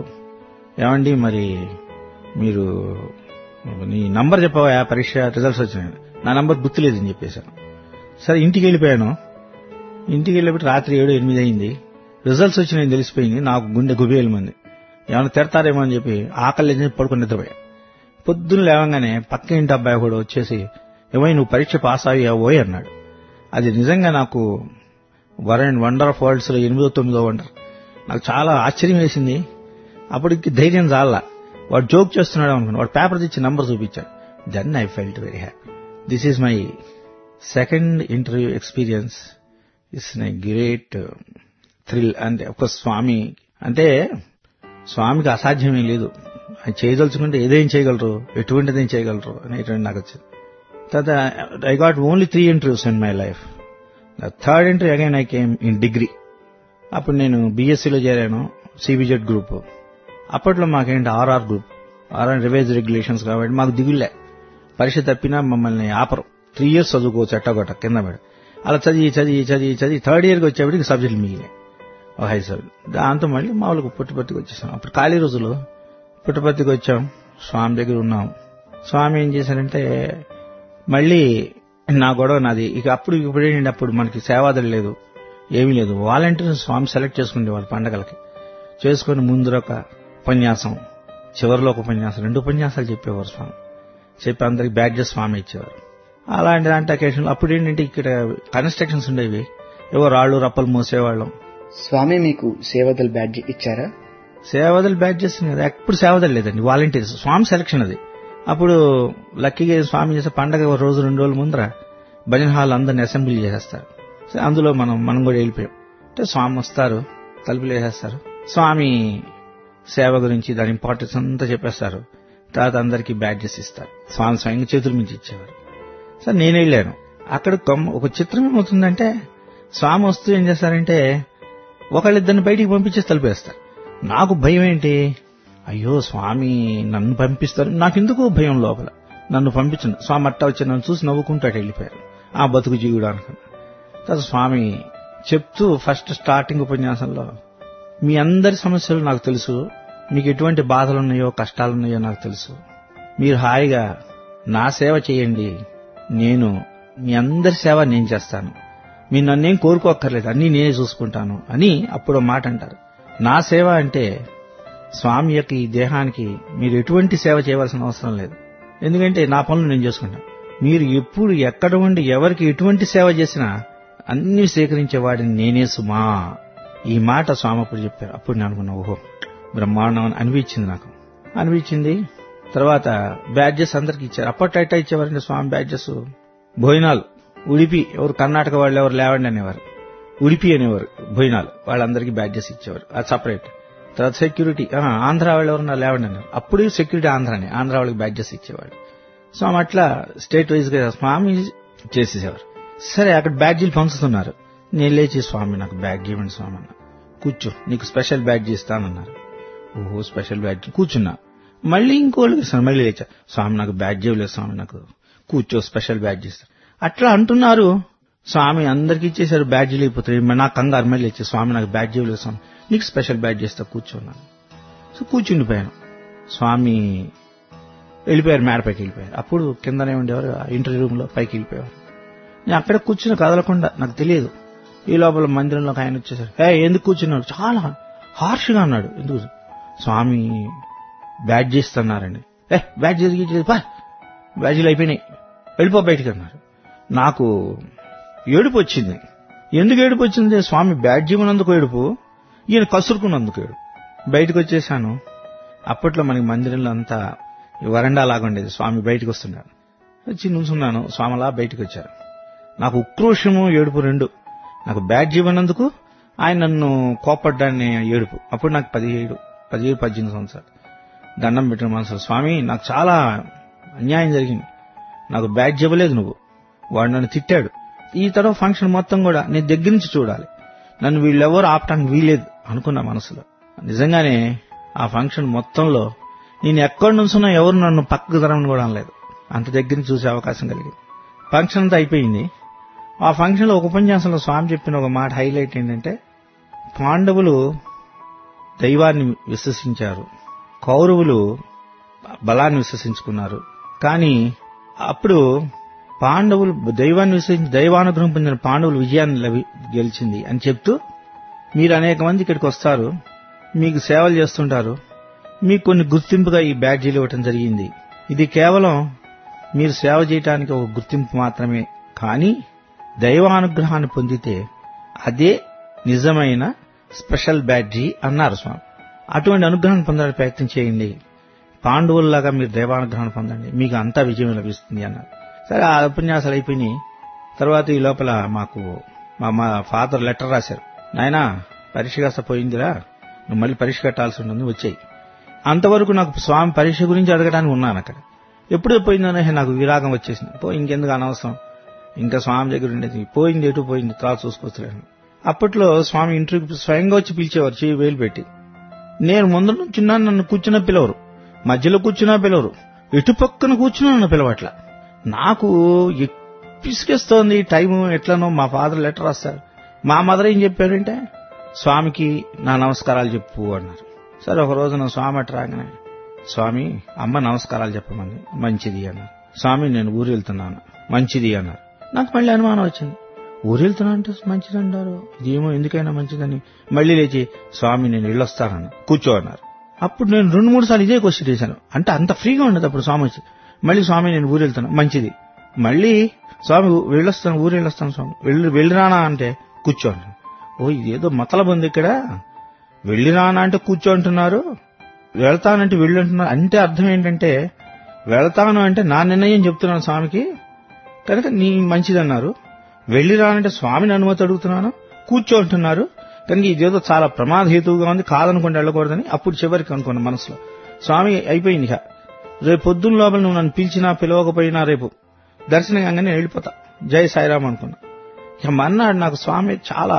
Speaker 3: ఏమండి మరి మీరు నీ నంబర్ చెప్పవా ఆ పరీక్ష రిజల్ట్స్ వచ్చినాయి నా నంబర్ గుర్తులేదని చెప్పేశాను సరే ఇంటికి వెళ్ళిపోయాను ఇంటికి వెళ్ళినప్పుడు రాత్రి ఏడు ఎనిమిది అయింది రిజల్ట్స్ వచ్చినాయని తెలిసిపోయింది నాకు గుండె గుబేలు మంది ఏమైనా తిడతారేమో అని చెప్పి ఆకలి లేదని చెప్పి పడుకుని నిద్రపోయా పొద్దున్న లేవగానే పక్క ఇంటి అబ్బాయి కూడా వచ్చేసి ఏమై నువ్వు పరీక్ష పాస్ అయ్యావోయ్ అన్నాడు అది నిజంగా నాకు were and wonder of worlds లో ఎనిమిదో తొమ్మిదో వండర్ నాకు చాలా ఆశ్చర్యం వేసింది అప్పటికి ధైర్యం చాలా వాడు జోక్ చేస్తున్నాడు అనుకున్నాను వాడు పేపర్ తెచ్చి నంబర్ చూపించాడు then I felt very happy this is my second interview experience it's my great thrill అంటే ఒక స్వామి అంటే స్వామికి అసాధ్యమే లేదు ఆయన చేయదలుచుకుంటే ఏదేం చేయగలరు ఎటువంటిదేం చేయగలరు అనేటువంటి నాకు వచ్చింది తర్వాత I got only three interviews in my life the third interview again I came in degree అప్పుడు నేను బీఎస్సీలో చేరాను సిబిజెడ్ గ్రూప్ అప్పట్లో మాకేంటి RR group RR revise regulations కాబట్టి మాకు దిగులే పరీక్ష తప్పినా మమ్మల్ని ఆపరు త్రీ ఇయర్స్ చదువుకోవచ్చు ఎట్టగొట్ట కింద మీద అలా చదివి చదివి చదివి చదివి థర్డ్ ఇయర్కి వచ్చేప్పటికి సబ్జెక్టులు మిగిలినాయి ఓ హై సబ్జెక్ట్ దాంతో మళ్ళీ మామూలుగా పుట్టుపత్తికి వచ్చేసాం అప్పుడు ఖాళీ రోజులు పుట్టపర్తికి వచ్చాం స్వామి దగ్గర ఉన్నాం స్వామి ఏం చేశారంటే మళ్ళీ నా గొడవ నాది ఇక అప్పుడు ఇప్పుడు ఏంటంటే అప్పుడు మనకి సేవాదలు లేదు ఏమీ లేదు వాలంటీర్ స్వామి సెలెక్ట్ చేసుకునే వాళ్ళు పండగలకి చేసుకుని ముందర ఒక ఉపన్యాసం చివరిలో ఒక ఉపన్యాసం రెండు ఉపన్యాసాలు చెప్పేవారు స్వామి చెప్పి అందరికి బ్యాడ్జెస్ స్వామి ఇచ్చేవారు అలాంటి దాంట్లో అకేషన్ అప్పుడు ఏంటంటే ఇక్కడ కన్స్ట్రక్షన్స్ ఉండేవి ఏవో రాళ్ళు రప్పలు మోసేవాళ్ళం
Speaker 1: స్వామి మీకు సేవదల్ బ్యాడ్జ్ ఇచ్చారా
Speaker 3: సేవదలు బ్యాడ్జెస్ ఎప్పుడు సేవదలు లేదండి వాలంటీర్స్ స్వామి సెలక్షన్ అది అప్పుడు లక్కీగా స్వామి చేసే పండగ ఒక రోజు రెండు రోజుల ముందర భజన హాల్ అందరిని అసెంబ్లీ చేసేస్తారు సో అందులో మనం మనం కూడా వెళ్ళిపోయాం అంటే స్వామి వస్తారు తలుపులు వేసేస్తారు స్వామి సేవ గురించి దాని ఇంపార్టెన్స్ అంతా చెప్పేస్తారు తర్వాత అందరికీ బ్యాడ్జెస్ ఇస్తారు స్వామి స్వయంగా చేతుల నుంచి ఇచ్చేవారు సార్ నేను వెళ్ళాను అక్కడ కొమ్మ- ఒక చిత్రం ఏమవుతుందంటే స్వామి వస్తూ ఏం చేస్తారంటే ఒకళ్ళిద్దరిని బయటికి పంపించేసి తలిపేస్తారు నాకు భయం ఏంటి అయ్యో స్వామి నన్ను పంపిస్తారు నాకెందుకు భయం లోపల నన్ను పంపించండి స్వామి అట్ట వచ్చి నన్ను చూసి నవ్వుకుంటూ అటు వెళ్ళిపోయారు ఆ బతుకు జీవుడు అనుకున్నా తర్వాత స్వామి చెప్తూ ఫస్ట్ స్టార్టింగ్ ఉపన్యాసంలో మీ అందరి సమస్యలు నాకు తెలుసు మీకు ఎటువంటి బాధలు ఉన్నాయో కష్టాలు ఉన్నాయో నాకు తెలుసు మీరు హాయిగా నా సేవ చేయండి నేను మీ అందరి సేవ నేను చేస్తాను మీరు నన్నేం కోరుకోక్కర్లేదు అన్నీ నేనే చూసుకుంటాను అని అప్పుడు ఓ మాట అంటారు నా సేవ అంటే స్వామి యొక్క ఈ దేహానికి మీరు ఎటువంటి సేవ చేయవలసిన అవసరం లేదు ఎందుకంటే నా పనులు నేను చేసుకుంటాను మీరు ఎప్పుడు ఎక్కడ ఉండి ఎవరికి ఎటువంటి సేవ చేసినా అన్ని సేకరించేవాడిని నేనే సుమా ఈ మాట స్వామి అప్పుడు చెప్పారు అప్పుడు నేను అనుకున్నా ఓహో బ్రహ్మాండం అని అనిపించింది నాకు అనిపించింది తర్వాత బ్యాడ్జెస్ అందరికి ఇచ్చారు అప్పట్లో ఎట్టా ఇచ్చేవారంటే స్వామి బ్యాడ్జెస్ భోజనాలు ఉడిపి ఎవరు కర్ణాటక వాళ్ళు ఎవరు లేవండి అనేవారు ఉడిపి అనేవారు భోజనాలు వాళ్ళందరికీ బ్యాడ్జెస్ ఇచ్చేవారు అది సపరేట్ తర్వాత సెక్యూరిటీ ఆ, ఆంధ్ర వాళ్ళు ఎవరన్నా లేవండి అనేవారు అప్పుడు సెక్యూరిటీ ఆంధ్రానే ఆంధ్ర వాళ్ళకి బ్యాడ్జెస్ ఇచ్చేవాడు స్వామి అట్లా స్టేట్ వైజ్ గా స్వామి చేసేసేవారు సరే అక్కడ బ్యాడ్జీలు పంచుతున్నారు నేను లేచి స్వామి నాకు బ్యాడ్జ్ ఇవ్వండి స్వామి అన్న కూర్చో నీకు స్పెషల్ బ్యాడ్జ్ ఇస్తానన్నారు ఓహో స్పెషల్ బ్యాడ్జ్ కూర్చున్నా మళ్ళీ ఇంకోళ్ళు ఇస్తాను మళ్ళీ లేచా స్వామి నాకు బ్యాడ్జ్ ఇవ్వలేదు స్వామి నాకు కూర్చో స్పెషల్ బ్యాడ్జ్ ఇస్తాను అట్లా అంటున్నారు స్వామి అందరికి ఇచ్చేసారు బ్యాడ్జీలు అయిపోతాయి మరి నాకు కంగారు మళ్ళీ ఇచ్చే స్వామి నాకు బ్యాడ్జ్ ఇవ్వలేదు స్వామి నీకు స్పెషల్ బ్యాడ్జ్ ఇస్తా కూర్చోన్నాను సో కూర్చుండిపోయాను స్వామి వెళ్ళిపోయారు మేడపైకి వెళ్ళిపోయారు అప్పుడు కిందనే ఉండేవారు ఆ ఇంటర్వ్యూ రూమ్ లో పైకి వెళ్ళిపోయేవారు నేను అక్కడ కూర్చుని కదలకుండా నాకు తెలియదు ఈ లోపల మందిరంలోకి ఆయన వచ్చేసారు ఏ ఎందుకు కూర్చున్నాడు చాలా హార్ష్గా అన్నాడు ఎందుకు స్వామి బ్యాడ్జ్ ఇస్తున్నారండి ఏ బ్యాడ్జ్ జరిగి పా బ్యాడ్జీలు అయిపోయినాయి వెళ్ళిపో బయటికి అన్నారు నాకు ఏడుపు వచ్చింది ఎందుకు ఏడుపు వచ్చింది స్వామి బ్యాడ్జ్ ఇవ్వనందుకు ఏడుపు ఈయన కసురుకున్నందుకు ఏడుపు బయటకు వచ్చేసాను అప్పట్లో మనకి మందిరంలో అంతా ఈ వరండా లాగా ఉండేది స్వామి బయటకు వస్తున్నాడు వచ్చి నుంచున్నాను స్వామి అలా బయటకు వచ్చారు నాకు ఉక్రోషము ఏడుపు రెండు నాకు బ్యాడ్జ్ ఇవ్వనందుకు ఆయన నన్ను కోపడ్డాన్ని ఏడుపు అప్పుడు నాకు పదిహేడు పదిహేడు పద్దెనిమిది సంవత్సరాలు దండం పెట్టిన మనసు స్వామి నాకు చాలా అన్యాయం జరిగింది నాకు బ్యాడ్జ్ ఇవ్వలేదు నువ్వు వాడు నన్ను తిట్టాడు ఈ తర్వాత ఫంక్షన్ మొత్తం కూడా నేను దగ్గర నుంచి చూడాలి నన్ను వీళ్ళెవరు ఆపటానికి వీలేదు అనుకున్నా మనసులో నిజంగానే ఆ ఫంక్షన్ మొత్తంలో నేను ఎక్కడి నుంచున్నా ఎవరు నన్ను పక్కకు తరమని కూడా అనలేదు అంత దగ్గర నుంచి చూసే అవకాశం కలిగింది ఫంక్షన్ అంతా అయిపోయింది ఆ ఫంక్షన్లో ఒక ఉపన్యాసంలో స్వామి చెప్పిన ఒక మాట హైలైట్ ఏంటంటే పాండవులు దైవాన్ని విశ్వసించారు కౌరవులు బలాన్ని విశ్వసించుకున్నారు కానీ అప్పుడు పాండవులు దైవాన్ని విశ్వసించి దైవానుగ్రహం పొందిన పాండవులు విజయాన్ని లభి గెలిచింది అని చెప్తూ మీరు అనేక మంది ఇక్కడికి వస్తారు మీకు సేవలు చేస్తుంటారు మీకు కొన్ని గుర్తింపుగా ఈ బ్యాడ్జీలు ఇవ్వటం జరిగింది ఇది కేవలం మీరు సేవ చేయడానికి ఒక గుర్తింపు మాత్రమే కానీ దైవానుగ్రహాన్ని పొందితే అదే నిజమైన స్పెషల్ బ్యాడ్జీ అన్నారు స్వామి అటువంటి అనుగ్రహాన్ని పొందడానికి ప్రయత్నం చేయండి పాండవుల్లాగా మీరు దైవానుగ్రహాన్ని పొందండి మీకు అంతా విజయం లభిస్తుంది అన్నారు సరే ఆ ఉపన్యాసాలు అయిపోయినాయి తర్వాత ఈ లోపల మాకు మా మా ఫాదర్ లెటర్ రాశారు నాయనా పరీక్ష కాస్త పోయిందిరా నువ్వు మళ్ళీ పరీక్ష కట్టాల్సి ఉంటుంది వచ్చాయి అంతవరకు నాకు స్వామి పరీక్ష గురించి అడగడానికి ఉన్నాను అక్కడ ఎప్పుడు పోయిందనే నాకు విరాగం వచ్చేసింది పో ఇంకెందుకు అనవసరం ఇంకా స్వామి దగ్గర ఉండేది పోయింది ఎటు పోయింది తర్వాత చూసుకోవచ్చులేను అప్పట్లో స్వామి ఇంటర్వ్యూ స్వయంగా వచ్చి పిలిచేవారు చేయి వేలు పెట్టి నేను ముందు నుంచున్నాను నన్ను కూర్చున్న పిలవరు మధ్యలో కూర్చున్నా పిలవరు ఎటు పక్కన కూర్చున్నా నన్ను పిలవట్ల నాకు ఎ- పిసికేస్తోంది టైం ఎట్లనో మా ఫాదర్ లెటర్ రాస్తారు మా మదర్ ఏం చెప్పారంటే స్వామికి నా నమస్కారాలు చెప్పు అన్నారు సరే ఒక రోజు నా స్వామి అట్ట రాగానే స్వామి అమ్మ నమస్కారాలు చెప్పమంది మంచిది అన్నారు స్వామి నేను ఊరు వెళ్తున్నాను మంచిది అన్నారు నాకు మళ్ళీ అనుమానం వచ్చింది ఊరు వెళ్తున్నా అంటే మంచిది అంటారు ఇదేమో ఎందుకైనా మంచిదని మళ్ళీ లేచి స్వామి నేను వెళ్ళొస్తానన్న కూర్చో అన్నారు అప్పుడు నేను రెండు మూడు సార్లు ఇదే క్వశ్చన్ చేశాను అంటే అంత ఫ్రీగా ఉండదు అప్పుడు స్వామి వచ్చి మళ్ళీ స్వామి నేను ఊరు వెళ్తాను మంచిది మళ్ళీ స్వామి వెళ్ళొస్తాను ఊరు వెళ్ళొస్తాను స్వామి వెళ్ళి వెళ్ళిరానా అంటే కూర్చో అన్నాను ఓ ఇదేదో మతలబ్ ఉంది ఇక్కడ వెళ్ళిరానా అంటే కూర్చో అంటున్నారు వెళ్తానంటే వెళ్ళి అంటున్నారు అంటే అర్థం ఏంటంటే వెళ్తాను అంటే నా నిర్ణయం చెప్తున్నాను స్వామికి కనుక నీ మంచిదన్నారు వెళ్ళి రానంటే స్వామిని అనుమతి అడుగుతున్నాను కూర్చో అంటున్నారు కనుక ఇదేదో చాలా ప్రమాదహేతువుగా ఉంది కాదనుకుంటే వెళ్ళకూడదని అప్పుడు చివరికి అనుకున్నా మనసులో స్వామి అయిపోయింది ఇక రేపు పొద్దున్న లోపల నువ్వు నన్ను పిలిచినా పిలవకపోయినా రేపు దర్శనం కాగానే నేను వెళ్ళిపోతా జై సాయిరామ్ అనుకున్నా ఇక మన్నాడు నాకు స్వామి చాలా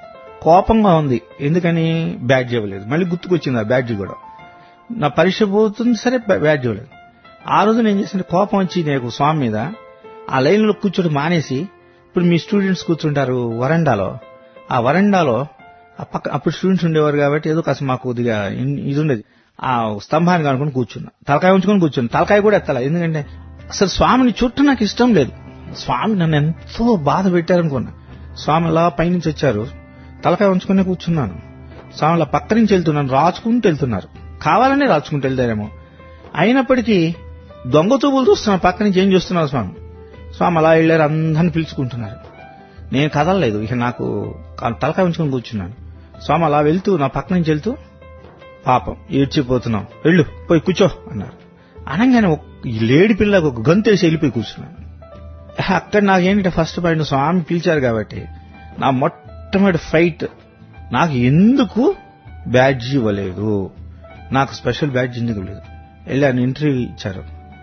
Speaker 3: కోపంగా ఉంది ఎందుకని బ్యాడ్జ్ ఇవ్వలేదు మళ్ళీ గుర్తుకొచ్చింది ఆ బ్యాడ్జ్ కూడా నా పరీక్ష పోతుంది సరే బ్యా- బ్యాడ్జ్ ఇవ్వలేదు ఆ రోజు నేను చేసిన కోపం వచ్చి నాకు స్వామి మీద ఆ లైన్లో కూర్చోడం మానేసి ఇప్పుడు మీ స్టూడెంట్స్ కూర్చుంటారు వరండాలో ఆ వరండాలో ఆ పక్క అప్పుడు స్టూడెంట్స్ ఉండేవారు కాబట్టి ఏదో కాస్త మాకు కొద్దిగా ఇన్- ఇది ఉండేది ఆ స్తంభాన్ని కనుకొని కూర్చున్నా తలకాయ ఉంచుకొని కూర్చున్నా తలకాయ కూడా ఎత్తాల ఎందుకంటే అసలు స్వామిని చుట్టూ నాకు ఇష్టం లేదు స్వామి నన్ను ఎంతో బాధ పెట్టారనుకున్నా స్వామి అలా పైనుంచి వచ్చారు తలకాయ ఉంచుకునే కూర్చున్నాను స్వామి అలా పక్క నుంచి వెళ్తున్నాను రాచుకుంటూ వెళ్తున్నారు కావాలనే రాచుకుంటూ వెళ్తారేమో అయినప్పటికీ దొంగ చూపులు చూస్తున్నారు పక్క నుంచి ఏం చూస్తున్నారు స్వామి స్వామి అలా వెళ్ళారు అందరిని పిలుచుకుంటున్నారు నేను కదలలేదు ఇక నాకు కా- తలకాయ ఉంచుకొని కూర్చున్నాను స్వామి అలా వెళ్తూ నా పక్క నుంచి వెళ్తూ పాపం ఏడ్చిపోతున్నాం వెళ్ళు పోయి కూర్చో అన్నారు అనగానే ఒక- ఈ లేడి పిల్లకు ఒక గంతేసి వెళ్ళిపోయి కూర్చున్నాను అక్కడ నాకేంటంటే ఫస్ట్ పాయింట్ స్వామి పిలిచారు కాబట్టి నా మొట్టమొదటి ఫైట్ నాకు ఎందుకు బ్యాడ్జ్ ఇవ్వలేదు నాకు స్పెషల్ బ్యాడ్జ్ ఎందుకు లేదు వెళ్ళాను ఇంటర్వ్యూ ఇచ్చారు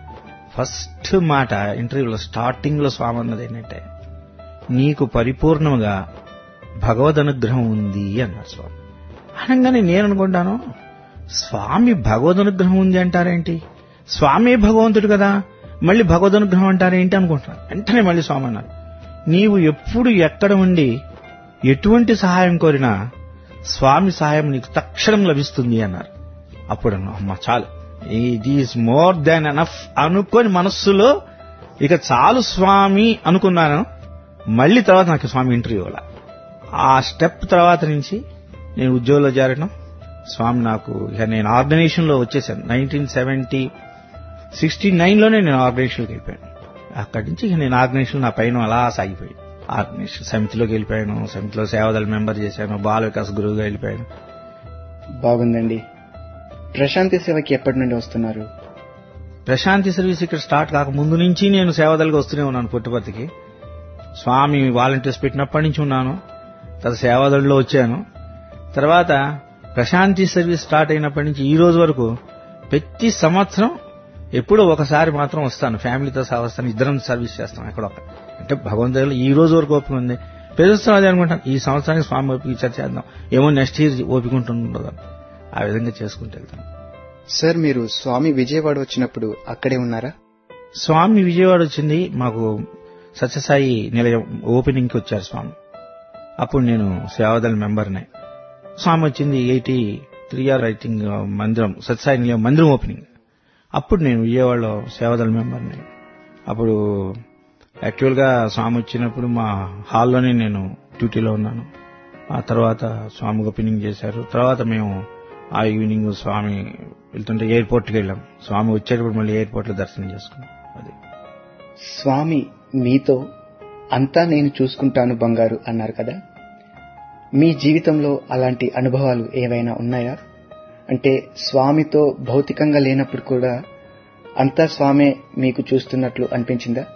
Speaker 3: ఫస్ట్ మాట ఇంటర్వ్యూలో స్టార్టింగ్ లో స్వామి అన్నది ఏంటంటే నీకు పరిపూర్ణంగా భగవద్ అనుగ్రహం ఉంది అన్నారు స్వామి అనగానే నేను అనుకుంటాను స్వామి భగవద్ అనుగ్రహం ఉంది అంటారేంటి స్వామి భగవంతుడు కదా మళ్ళీ భగవద్ అనుగ్రహం అంటారేంటి అనుకుంటున్నాను వెంటనే మళ్ళీ స్వామి అన్నారు నీవు ఎప్పుడు ఎక్కడ ఉండి ఎటువంటి సహాయం కోరినా స్వామి సహాయం నీకు తక్షణం లభిస్తుంది అన్నారు అప్పుడు అన్నా, అమ్మ చాలు ఇది ఈజ్ మోర్ దాన్ ఎనఫ్ అనుకొని మనస్సులో ఇక చాలు స్వామి అనుకున్నాను మళ్ళీ తర్వాత నాకు స్వామి ఇంటర్వ్యూ ఇవ్వాల ఆ స్టెప్ తర్వాత నుంచి నేను ఉద్యోగంలో చేరడం స్వామి నాకు ఇక నేను ఆర్గనైజేషన్ లో వచ్చేసాను నైన్టీన్ సెవెంటీ సిక్స్టీ నైన్ లోనే నేను ఆర్గనైజేషన్కి వెళ్ళిపోయాను అక్కడి నుంచి ఇక నేను ఆర్గనైజేషన్ నా పైన అలా సాగిపోయి ఆర్గనైజేషన్ సమితిలోకి వెళ్ళిపోయాను సమితిలో సేవదళ మెంబర్ చేశాను బాల వికాస్ గురువుగా వెళ్ళిపోయాను
Speaker 1: బాగుందండి ప్రశాంతి సేవకి ఎప్పటి నుండి వస్తున్నారు
Speaker 3: ప్రశాంతి సర్వీస్ ఇక్కడ స్టార్ట్ కాక ముందు నుంచి నేను సేవదళగా వస్తూనే ఉన్నాను పుట్టుపర్తికి స్వామి వాలంటీర్స్ పెట్టినప్పటి నుంచి ఉన్నాను తర్వాత సేవాదళలో వచ్చాను తర్వాత ప్రశాంతి సర్వీస్ స్టార్ట్ అయినప్పటి నుంచి ఈ రోజు వరకు ప్రతి సంవత్సరం ఎప్పుడో ఒకసారి మాత్రం వస్తాను ఫ్యామిలీతో సహా వస్తాను ఇద్దరం సర్వీస్ చేస్తాం ఎక్కడొక అంటే భగవంతుడు ఈ రోజు వరకు ఓపిక ఉంది ప్రస్తుతం అదే అనుకుంటాను ఈ సంవత్సరానికి స్వామి ఓపిక చర్చ చేద్దాం ఏమో నెక్స్ట్ ఇయర్ ఓపిక ఉంటుండదు ఆ విధంగా చేసుకుంటూ వెళ్తాను
Speaker 1: సార్ మీరు స్వామి విజయవాడ వచ్చినప్పుడు అక్కడే ఉన్నారా
Speaker 3: స్వామి విజయవాడ వచ్చింది మాకు సత్యసాయి నిలయం ఓపెనింగ్ కి వచ్చారు స్వామి అప్పుడు నేను సేవాదళ మెంబర్నే స్వామి వచ్చింది ఎయిటీ త్రీ ఆర్ రైటింగ్ మందిరం సత్యసాయి నిలయం మందిరం ఓపెనింగ్ అప్పుడు నేను విజయవాడలో సేవాదళ మెంబర్ని అప్పుడు యాక్చువల్ గా స్వామి వచ్చినప్పుడు మా హాల్లోనే నేను డ్యూటీలో ఉన్నాను ఆ తర్వాత స్వామి ఓపెనింగ్ చేశారు తర్వాత మేము ఆ ఈవినింగ్ స్వామి వెళ్తుంటే ఎయిర్పోర్ట్కి వెళ్ళాం స్వామి వచ్చేటప్పుడు మళ్ళీ ఎయిర్పోర్ట్ లో దర్శనం చేసుకున్నాం అది
Speaker 1: స్వామి మీతో అంతా నేను చూసుకుంటాను బంగారు అన్నారు కదా మీ జీవితంలో అలాంటి అనుభవాలు ఏవైనా ఉన్నాయా అంటే స్వామితో భౌతికంగా లేనప్పుడు కూడా అంతా స్వామే మీకు చూస్తున్నట్లు అనిపించిందా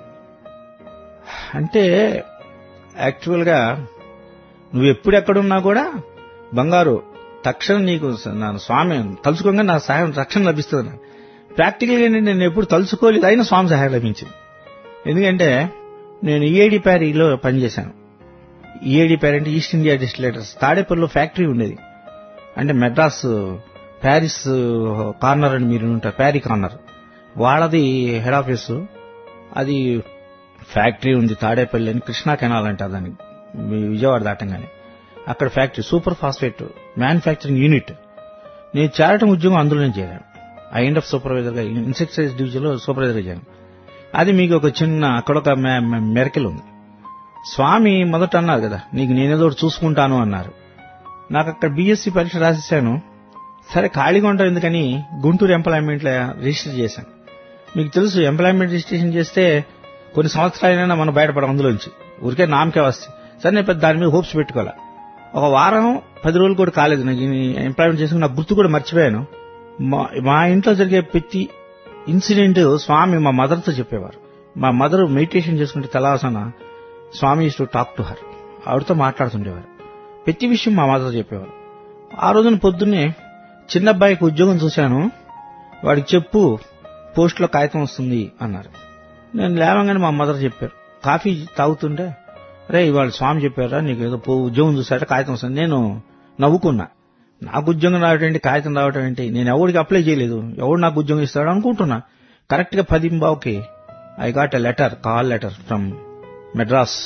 Speaker 3: అంటే యాక్చువల్ గా నువ్వు ఎప్పుడు ఎక్కడున్నా కూడా బంగారు తక్షణం నీకు స- నా స్వామి తలుచుకోగా నా సహాయం రక్షణ లభిస్తుంది నాకు ప్రాక్టికల్ గా నేను ఎప్పుడు తలుచుకోలేదు అయినా స్వామి సహాయం లభించింది ఎందుకంటే నేను ఈఏడి ప్యారీలో పనిచేశాను ఈఏడి ప్యారీ అంటే ఈస్ట్ ఇండియా డిస్టిలేటర్స్ తాడేపల్లిలో ఫ్యాక్టరీ ఉండేది అంటే మెడ్రాస్ ప్యారిస్ కార్నర్ అని మీరు ఉంటారు ప్యారీ కార్నర్ వాళ్ళది హెడ్ ఆఫీసు అది ఫ్యాక్టరీ ఉంది తాడేపల్లి అని కృష్ణా కెనాల్ అంటారు దాన్ని మీ విజయవాడ దాటంగానే అక్కడ factory super phosphate manufacturing unit నేను చేరటం ఉద్యోగం అందులోనే చేరాను ఐ ఎండ్ ఆఫ్ సూపర్వైజర్ గా ఇన్సెక్టిసైజ్ డివిజన్ లో సూపర్వైజర్ చేశాను అది మీకు ఒక చిన్న అక్కడ ఒక మెరకల్ ఉంది స్వామి మొదట అన్నారు కదా నీకు నేనేదో ఒకటి చూసుకుంటాను అన్నారు నాకు అక్కడ బీఎస్సీ పరీక్ష రాసేసాను సరే ఖాళీగా ఉంటాం ఎందుకని గుంటూరు ఎంప్లాయ్మెంట్ లో రిజిస్టర్ చేశాను మీకు తెలుసు ఎంప్లాయ్మెంట్ రిజిస్ట్రేషన్ చేస్తే కొన్ని సంవత్సరాలైనా మనం బయటపడం అందులోంచి ఊరికే నామకే వస్తాయి సరే నేను పెద్ద దాని మీద హోప్స్ పెట్టుకోవాలా ఒక వారం పది రోజులు కూడా కాలేదు నాకు ఎంప్లాయ్మెంట్ చేసుకుని నాకు గుర్తు కూడా మర్చిపోయాను మా మా ఇంట్లో జరిగే ప్రతి ఇన్సిడెంట్ స్వామి మా మదర్తో చెప్పేవారు మా మదర్ మెడిటేషన్ చేసుకుంటే తెలవాసన Swami to talk to her ఆవిడతో మాట్లాడుతుండేవారు ప్రతి విషయం మా మదర్ చెప్పేవారు ఆ రోజున పొద్దున్నే చిన్న అబ్బాయికి ఉద్యోగం చూశాను వాడికి చెప్పు పోస్ట్లో కాగితం వస్తుంది అన్నారు నేను లేవగానే మా మదర్ చెప్పారు కాఫీ తాగుతుంటే రే ఇవాళ స్వామి చెప్పారా నీకు ఏదో పో- ఉద్యోగం చూసాట కాగితం వస్తుంది నేను నవ్వుకున్నా నాకు ఉద్యోగం రావటం ఏంటి కాగితం రావటం ఏంటి నేను ఎవరికి అప్లై చేయలేదు ఎవడు నాకు ఉద్యోగం ఇస్తాడు అనుకుంటున్నా కరెక్ట్ గా పది బావుకి I got a letter call letter from Madras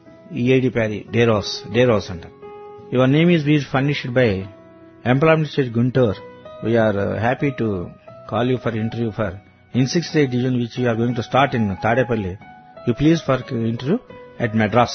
Speaker 3: EID Parry డేరోస్ డేరోస్ అంట your name is been furnished by employment state Guntur we are happy to call you for interview for in sixth eight division which you are going to start in Tadepalli you please for interview at Madras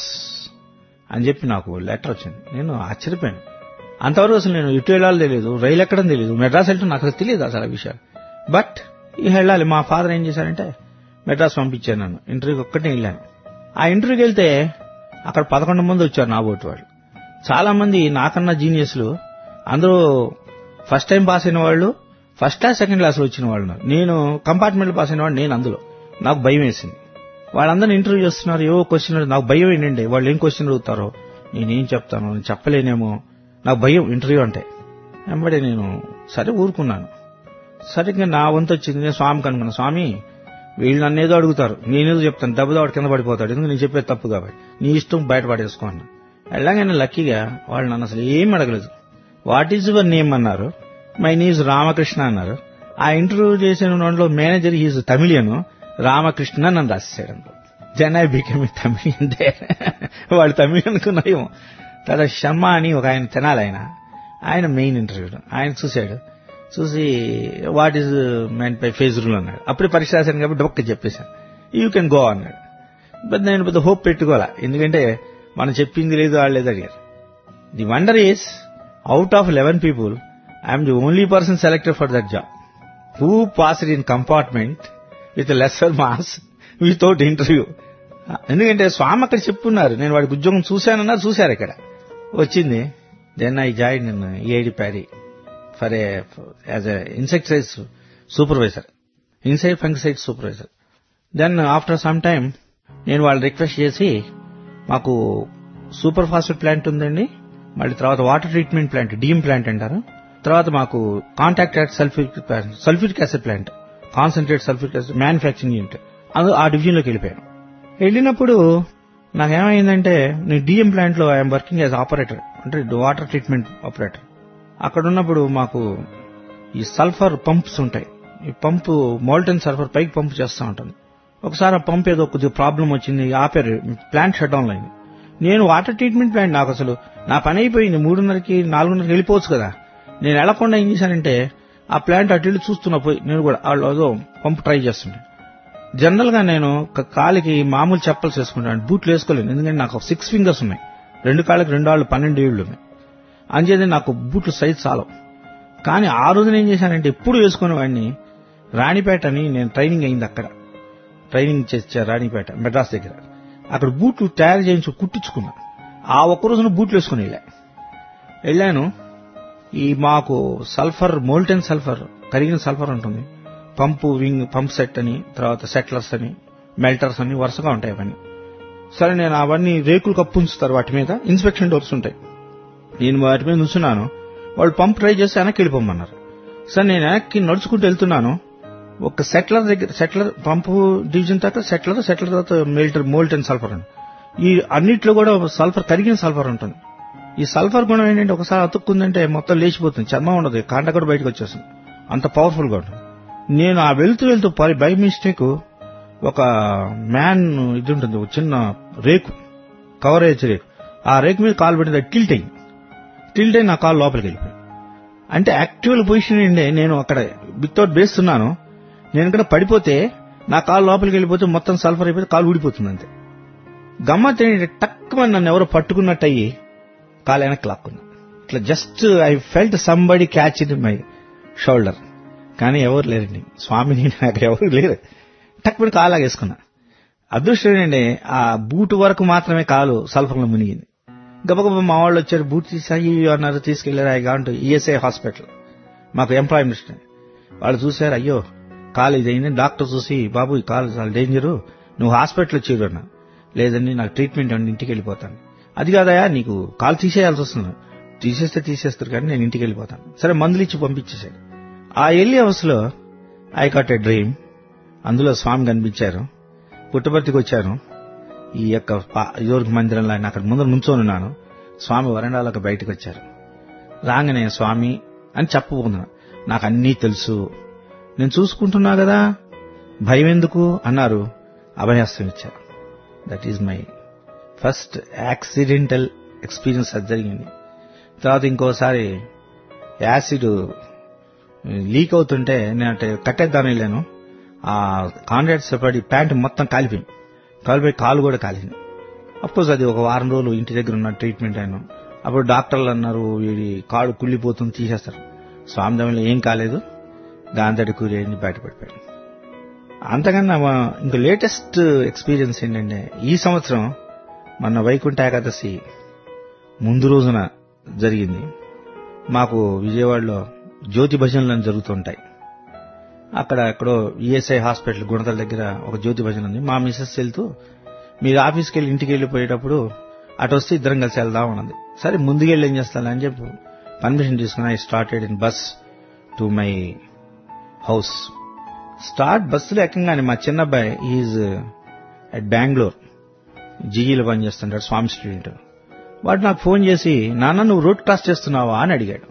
Speaker 3: అని చెప్పి నాకు letter వచ్చింది నేను ఆశ్చర్యపోయాను అంతవరకు అసలు నేను ఇటు వెళ్ళాలి తెలియదు రైలు ఎక్కడం తెలియదు మెడ్రాస్ వెళ్తే నాకు అసలు తెలియదు అసలు ఆ విషయాలు బట్ ఇక వెళ్ళాలి మా ఫాదర్ ఏం చేశారంటే మెడ్రాస్ పంపించాను నన్ను ఇంటర్వ్యూకి ఒక్కటే వెళ్ళాను ఆ ఇంటర్వ్యూకి వెళ్తే అక్కడ పదకొండు మంది వచ్చారు నా ఓటు వాళ్ళు చాలా మంది నాకన్నా జీనియస్లు అందరూ ఫస్ట్ టైం పాస్ అయిన వాళ్ళు ఫస్ట్ క్లాస్ సెకండ్ క్లాస్ లో వచ్చిన వాళ్ళు ఉన్నారు. నేను కంపార్ట్మెంట్ పాస్ అయిన వాడు నేను అందులో నాకు భయం వేసింది వాళ్ళందరినీ ఇంటర్వ్యూ చేస్తున్నారు ఏవో క్వశ్చన్ నాకు భయం ఏంటండి వాళ్ళు ఏం క్వశ్చన్ అడుగుతారో నేనేం చెప్తాను నేను చెప్పలేనేమో నాకు భయం ఇంటర్వ్యూ అంటే వెంబడే నేను సరే ఊరుకున్నాను సరే ఇంకా నా వంతు వచ్చింది నేను స్వామికి అనుకున్నాను స్వామి వీళ్ళు నన్ను ఏదో అడుగుతారు నేనేదో చెప్తాను దెబ్బతో వాడు కింద పడిపోతాడు ఎందుకు నేను చెప్పేది తప్పు కాబట్టి నీ ఇష్టం బయట పడేసుకో అన్నా వెళ్ళగానే లక్కీగా వాళ్ళు నన్ను అసలు ఏం అడగలేదు వాట్ ఈజ్ యువర్ నేమ్ అన్నారు మై నీజ్ రామకృష్ణ అన్నారు ఆ ఇంటర్వ్యూ చేసిన దాంట్లో మేనేజర్ ఈజ్ తమిళియన్ రామకృష్ణ నన్ను రాసేసాడు జన్ ఐ బికమ్ తమిళియన్ దే వాడు తమిళ్ అనుకున్నాయేమో తర్వాత శర్మ అని ఒక ఆయన తినాలి ఆయన ఆయన మెయిన్ ఇంటర్వ్యూ ఆయన చూశాడు చూసి what is meant by phase rule అన్నాడు అప్పుడు పరీక్ష రాశాను కాబట్టి డొక్క చెప్పేశాను యూ కెన్ గో అన్నాడు బట్ నేను పెద్ద హోప్ పెట్టుకోవాలా ఎందుకంటే మనం చెప్పింది లేదు వాళ్ళు లేదు అడిగారు the wonder is out of eleven people I'm the only person selected for that job who passed in compartment with lesser marks without interview ఎందుకంటే స్వామి అక్కడ చెప్పున్నారు నేను వాడికి ఉద్యోగం చూశానన్నా చూశారు ఇక్కడ వచ్చింది then I join in EID Parry for a as a insecticides supervisor inside fungicide supervisor then after some time నేను వాళ్ళు రిక్వెస్ట్ చేసి మాకు సూపర్ ఫాస్ఫేట్ ప్లాంట్ ఉందండి మళ్ళీ తర్వాత water treatment plant DM plant అంటారు తర్వాత మాకు contact sulphuric sulphuric acid plant concentrate sulphuric acid manufacturing unit అది ఆ డివిజన్లోకి వెళ్ళిపోయాను వెళ్ళినప్పుడు నాకేమైందంటే నేను డిఎం ప్లాంట్ లో ఐఎమ్ వర్కింగ్ యాజ్ ఆపరేటర్ అంటే వాటర్ ట్రీట్మెంట్ ఆపరేటర్ అక్కడ ఉన్నప్పుడు మాకు ఈ సల్ఫర్ పంప్స్ ఉంటాయి ఈ పంపు మోల్టన్ సల్ఫర్ పైకి పంప్ చేస్తూ ఉంటుంది ఒకసారి ఆ పంప్ ఏదో కొద్దిగా ప్రాబ్లం వచ్చింది ఆపారు ప్లాంట్ షట్ డౌన్ అయింది నేను వాటర్ ట్రీట్మెంట్ ప్లాంట్ నాకు అసలు నా పని అయిపోయింది మూడున్నరకి నాలుగున్నరకి వెళ్ళిపోవచ్చు కదా నేను వెళ్లకుండా ఏం చేశానంటే ఆ ప్లాంట్ అటు వెళ్ళి చూస్తున్నా పోయి నేను కూడా వాళ్ళు ఏదో పంప్ ట్రై చేస్తుండే జనరల్ గా నేను క- కాలికి మామూలు చెప్పల్స్ వేసుకుంటాను బూట్లు వేసుకోలేను ఎందుకంటే నాకు సిక్స్ ఫింగర్స్ ఉన్నాయి రెండు కాళ్ళకి రెండు ఆళ్ళు పన్నెండు ఏళ్ళు ఉన్నాయి అంచేది నాకు బూట్లు సైజ్ చాలవు కానీ ఆ రోజున ఏం చేశానంటే ఎప్పుడు వేసుకునే వాడిని రాణిపేట అని నేను ట్రైనింగ్ అయింది అక్కడ ట్రైనింగ్ చేసా రాణిపేట మెడ్రాస్ దగ్గర అక్కడ బూట్లు తయారు చేయించి కుట్టించుకున్నా ఆ ఒక్క రోజున బూట్లు వేసుకుని వెళ్ళా వెళ్ళాను ఈ మాకు సల్ఫర్ మోల్టెన్ సల్ఫర్ కరిగిన సల్ఫర్ ఉంటుంది పంపు వింగ్ పంప్ సెట్ అని తర్వాత సెట్లర్స్ అని మెల్టర్స్ అని వరుసగా ఉంటాయి అవన్నీ సరే నేను అవన్నీ రేకులు కప్పు ఉంచుతారు వాటి మీద ఇన్స్పెక్షన్ డోర్స్ ఉంటాయి నేను వాటి మీద ఉంచున్నాను వాళ్ళు పంప్ ట్రై చేసి వెనక్కి వెళ్ళిపోమన్నారు సరే నేను వెనక్కి నడుచుకుంటూ వెళ్తున్నాను ఒక సెట్లర్ దగ్గర సెట్లర్ పంపు డివిజన్ తర్వాత సెట్లర్ సెట్లర్ తర్వాత మెల్టర్ మోల్టెన్ సల్ఫర్ అని ఈ అన్నిట్లో కూడా సల్ఫర్ కరిగిన సల్ఫర్ ఉంటుంది ఈ సల్ఫర్ గుణం ఏంటంటే ఒకసారి అతుక్కుందంటే మొత్తం లేచిపోతుంది చర్మం ఉండదు కాంట కూడా బయటకు వచ్చేస్తుంది అంత పవర్ఫుల్ గా ఉంటుంది నేను ఆ వెళ్తూ వెళ్తూ పరి బై మిస్టేక్ ఒక మ్యాన్ ఇది ఉంటుంది ఒక చిన్న రేకు కవరేజ్ రేకు ఆ రేకు మీద కాలు పెట్టింది టిల్ట్ అయింది టిల్ట్ అయి నా కాలు లోపలికి వెళ్ళిపోయింది అంటే యాక్చువల్ పొజిషన్ ఏంటి నేను అక్కడ వితౌట్ బేస్తున్నాను నేను ఇక్కడ పడిపోతే నా కాలు లోపలికి వెళ్ళిపోతే మొత్తం సల్ఫర్ అయిపోతే కాలు ఊడిపోతుంది అంతే గమ్మత్ ఏంటంటే టక్కుమని నన్ను ఎవరో పట్టుకున్నట్టు అయ్యి కాలు వెనక్కి లాక్కున్నా ఇట్లా just I felt somebody catch in my shoulder కానీ ఎవరు లేరండి స్వామిని నాకు ఎవరు లేరు టక్కుమని కాలు లాగేసుకున్నా అదృష్టం ఏంటంటే ఆ బూట్ వరకు మాత్రమే కాలు సల్ఫర్లో మునిగింది గబగబ మా వాళ్ళు వచ్చారు బూట్ తీసి అయ్యి అన్నారు తీసుకెళ్లారు ఐ గాంటు ఈఎస్ఐ హాస్పిటల్ మాకు ఎంప్లాయ్మెంట్ వాళ్ళు చూశారు అయ్యో కాలు ఇది అయింది డాక్టర్ చూసి బాబు ఈ కాలు చాలా డేంజరు నువ్వు హాస్పిటల్ వచ్చేరు అన్న లేదండి నాకు ట్రీట్మెంట్ అండి ఇంటికి వెళ్ళిపోతాను అది కాదయా నీకు కాలు తీసేయాల్సి వస్తుంది తీసేస్తే తీసేస్తారు కానీ నేను ఇంటికి వెళ్ళిపోతాను సరే మందులు ఇచ్చి పంపించేశాడు ఆ వెళ్ళి అవసలో ఐ కాట్ ఎ డ్రీమ్ అందులో స్వామి కనిపించారు పుట్టపర్తికి వచ్చాను ఈ యొక్క పా- యోర్గ్ మందిరంలో ఆయన అక్కడ ముందర నుంచొని ఉన్నాను స్వామి వరండాలకు బయటకు వచ్చారు రాగానే స్వామి అని చెప్పబోతున్నా నాకు అన్నీ తెలుసు నేను చూసుకుంటున్నా కదా భయం ఎందుకు అన్నారు అభయాస్తం ఇచ్చారు that is my first accidental experience అది జరిగింది తర్వాత ఇంకోసారి యాసిడ్ లీక్ అవుతుంటే నేను అంటే కట్టేద్దాను వెళ్ళాను ఆ కాంట్రాక్ట్స్ పడి ప్యాంట్ మొత్తం కాలిపోయింది కాలిపోయి కాలు కూడా కాలింది అఫ్కోర్స్ అది ఒక వారం రోజులు ఇంటి దగ్గర ఉన్న ట్రీట్మెంట్ అయినా అప్పుడు డాక్టర్లు అన్నారు వీడి కాడు కుళ్ళిపోతుంది తీసేస్తారు స్వామి దమ్ములో ఏం కాలేదు దాంతటి కూలి అయింది బయటపడిపోయాడు అంతకన్నా మా- ఇంకా లేటెస్ట్ ఎక్స్పీరియన్స్ ఏంటంటే ఈ సంవత్సరం మన వైకుంఠ ఏకాదశి ముందు రోజున జరిగింది మాకు విజయవాడలో జ్యోతి భజనలు జరుగుతుంటాయి అక్కడ ఎక్కడో ఈఎస్ఐ హాస్పిటల్ గుణతల దగ్గర ఒక జ్యోతి భజన ఉంది మా మిస్సెస్ వెళ్తూ మీరు ఆఫీస్కి వెళ్ళి ఇంటికి వెళ్ళిపోయేటప్పుడు అటు వస్తే ఇద్దరం కలిసి వెళ్దాం అన్నది సరే ముందుకెళ్ళి ఏం చేస్తాను అని చెప్పి పర్మిషన్ తీసుకుని I started in bus to my house start బస్సులో ఎక్కగానే మా చిన్న అబ్బాయి ఈజ్ అట్ బెంగళూరు జిఈలో పనిచేస్తుంటాడు స్వామి స్టూడెంట్ వాడు నాకు ఫోన్ చేసి నాన్న నువ్వు రోడ్ క్రాస్ చేస్తున్నావా అని అడిగాడు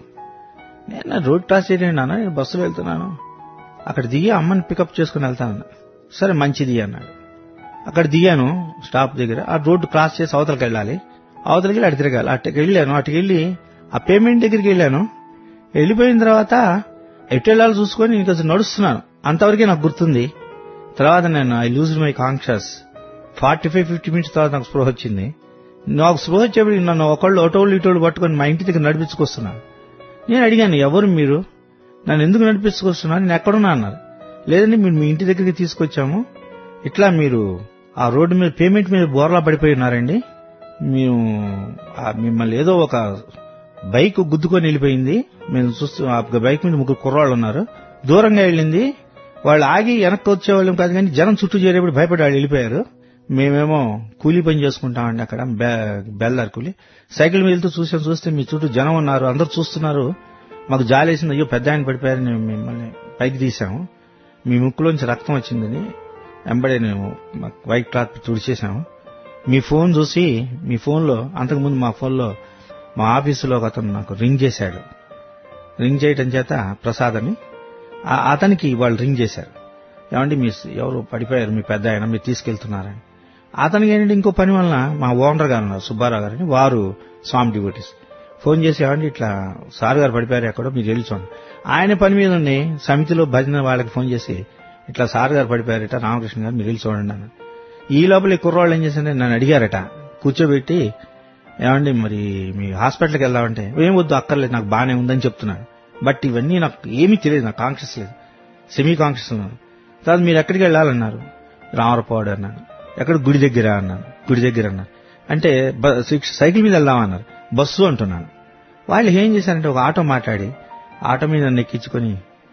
Speaker 3: నేను రోడ్ క్రాస్ చేయలేదు నాన్న నేను బస్సులో వెళ్తున్నాను అక్కడ దిగి అమ్మని పికప్ చేసుకుని వెళ్తాను సరే మంచిది అన్నాడు అక్కడ దిగాను స్టాప్ దగ్గర ఆ రోడ్డు క్రాస్ చేసి అవతలకి వెళ్ళాలి అవతలకి వెళ్ళి అటు తిరగాలి అటుకి వెళ్ళాను అటుకి వెళ్ళి ఆ పేమెంట్ దగ్గరికి వెళ్ళాను వెళ్ళిపోయిన తర్వాత ఎటు వెళ్ళాలో చూసుకొని ఇంకా నడుస్తున్నాను అంతవరకే నాకు గుర్తుంది తర్వాత నేను I lose my conscious forty five fifty minutes తర్వాత నాకు స్పృహ వచ్చింది నాకు స్పృహ వచ్చేప్పుడు నన్ను ఒకళ్ళు ఒటోళ్ళు ఇటోళ్ళు పట్టుకొని మా ఇంటి దగ్గర నడిపించుకొస్తున్నాను నేను అడిగాను ఎవరు మీరు నన్ను ఎందుకు నడిపించుకొస్తున్నారు నేను ఎక్కడున్నా అన్నారు లేదండి మీరు మీ ఇంటి దగ్గరికి తీసుకొచ్చాము ఇట్లా మీరు ఆ రోడ్డు మీద పేమెంట్ మీద బోర్లా పడిపోయి ఉన్నారండి మేము ఆ మిమ్మల్ని ఏదో ఒక బైక్ గుద్దుకొని వెళ్ళిపోయింది మేము చూస్తూ ఆ బైక్ మీద ముగ్గురు కుర్రాళ్ళు ఉన్నారు దూరంగా వెళ్ళింది వాళ్ళు ఆగి వెనక్కి వచ్చేవాళ్ళం కాదు కానీ జనం చుట్టూ చేరేప్పుడు భయపడి వాళ్ళు వెళ్ళిపోయారు మేమేమో కూలీ పని చేసుకుంటామండి అక్కడ బె- బెల్లార్ కూలి సైకిల్ మీద వెళ్తూ చూసాం చూస్తే మీ చుట్టూ జనం ఉన్నారు అందరు చూస్తున్నారు మాకు జాలేసింది అయ్యో పెద్ద ఆయన పడిపోయారు మేము మిమ్మల్ని పైకి తీసాము మీ ముక్కులోంచి రక్తం వచ్చిందని వెంబడే మేము మాకు వైట్ క్లాత్ తుడిచేసాము మీ ఫోన్ చూసి మీ ఫోన్లో అంతకుముందు మా ఫోన్లో మా ఆఫీసులో ఒక అతను నాకు రింగ్ చేశాడు రింగ్ చేయటం చేత ప్రసాద్ అని ఆ- అతనికి వాళ్ళు రింగ్ చేశారు ఏమండి మీ ఎవరు పడిపోయారు మీ పెద్ద ఆయన మీరు తీసుకెళ్తున్నారని అతనికి ఏంటంటే ఇంకో పని వలన మా ఓనర్ గారు ఉన్నారు సుబ్బారావు గారని వారు స్వామి డివోటీస్ ఫోన్ చేసి ఏమండి ఇట్లా సార్ గారు పడిపోయారు ఎక్కడో మీరు వెళ్ళి చూడండి ఆయన పని మీద ఉండి సమితిలో భజన వాళ్ళకి ఫోన్ చేసి ఇట్లా సార్ గారు పడిపోయారట రామకృష్ణ గారు మీరు వెళ్ళి చూడండి అన్న ఈ లోపల ఈ కుర్రాళ్ళు ఏం చేశారంటే నన్ను అడిగారట కూర్చోబెట్టి ఏమండి మరి మీ హాస్పిటల్కి వెళ్దామంటే ఏం వద్దు అక్కర్లేదు నాకు బాగానే ఉందని చెప్తున్నాను బట్ ఇవన్నీ నాకు ఏమీ తెలియదు నాకు కాన్షియస్ లేదు సెమీ కాన్షియస్ ఉన్నాను తర్వాత మీరు ఎక్కడికి వెళ్ళాలన్నారు రామరపాడు అన్నాను ఎక్కడ గుడి దగ్గర అన్నాను గుడి దగ్గర అన్నారు అంటే బ- సైకిల్ మీద వెళ్దామన్నారు బస్సు అంటున్నాను వాళ్ళు ఏం చేశారంటే ఒక ఆటో మాట్లాడి ఆటో మీద నన్ను ఎక్కించుకొని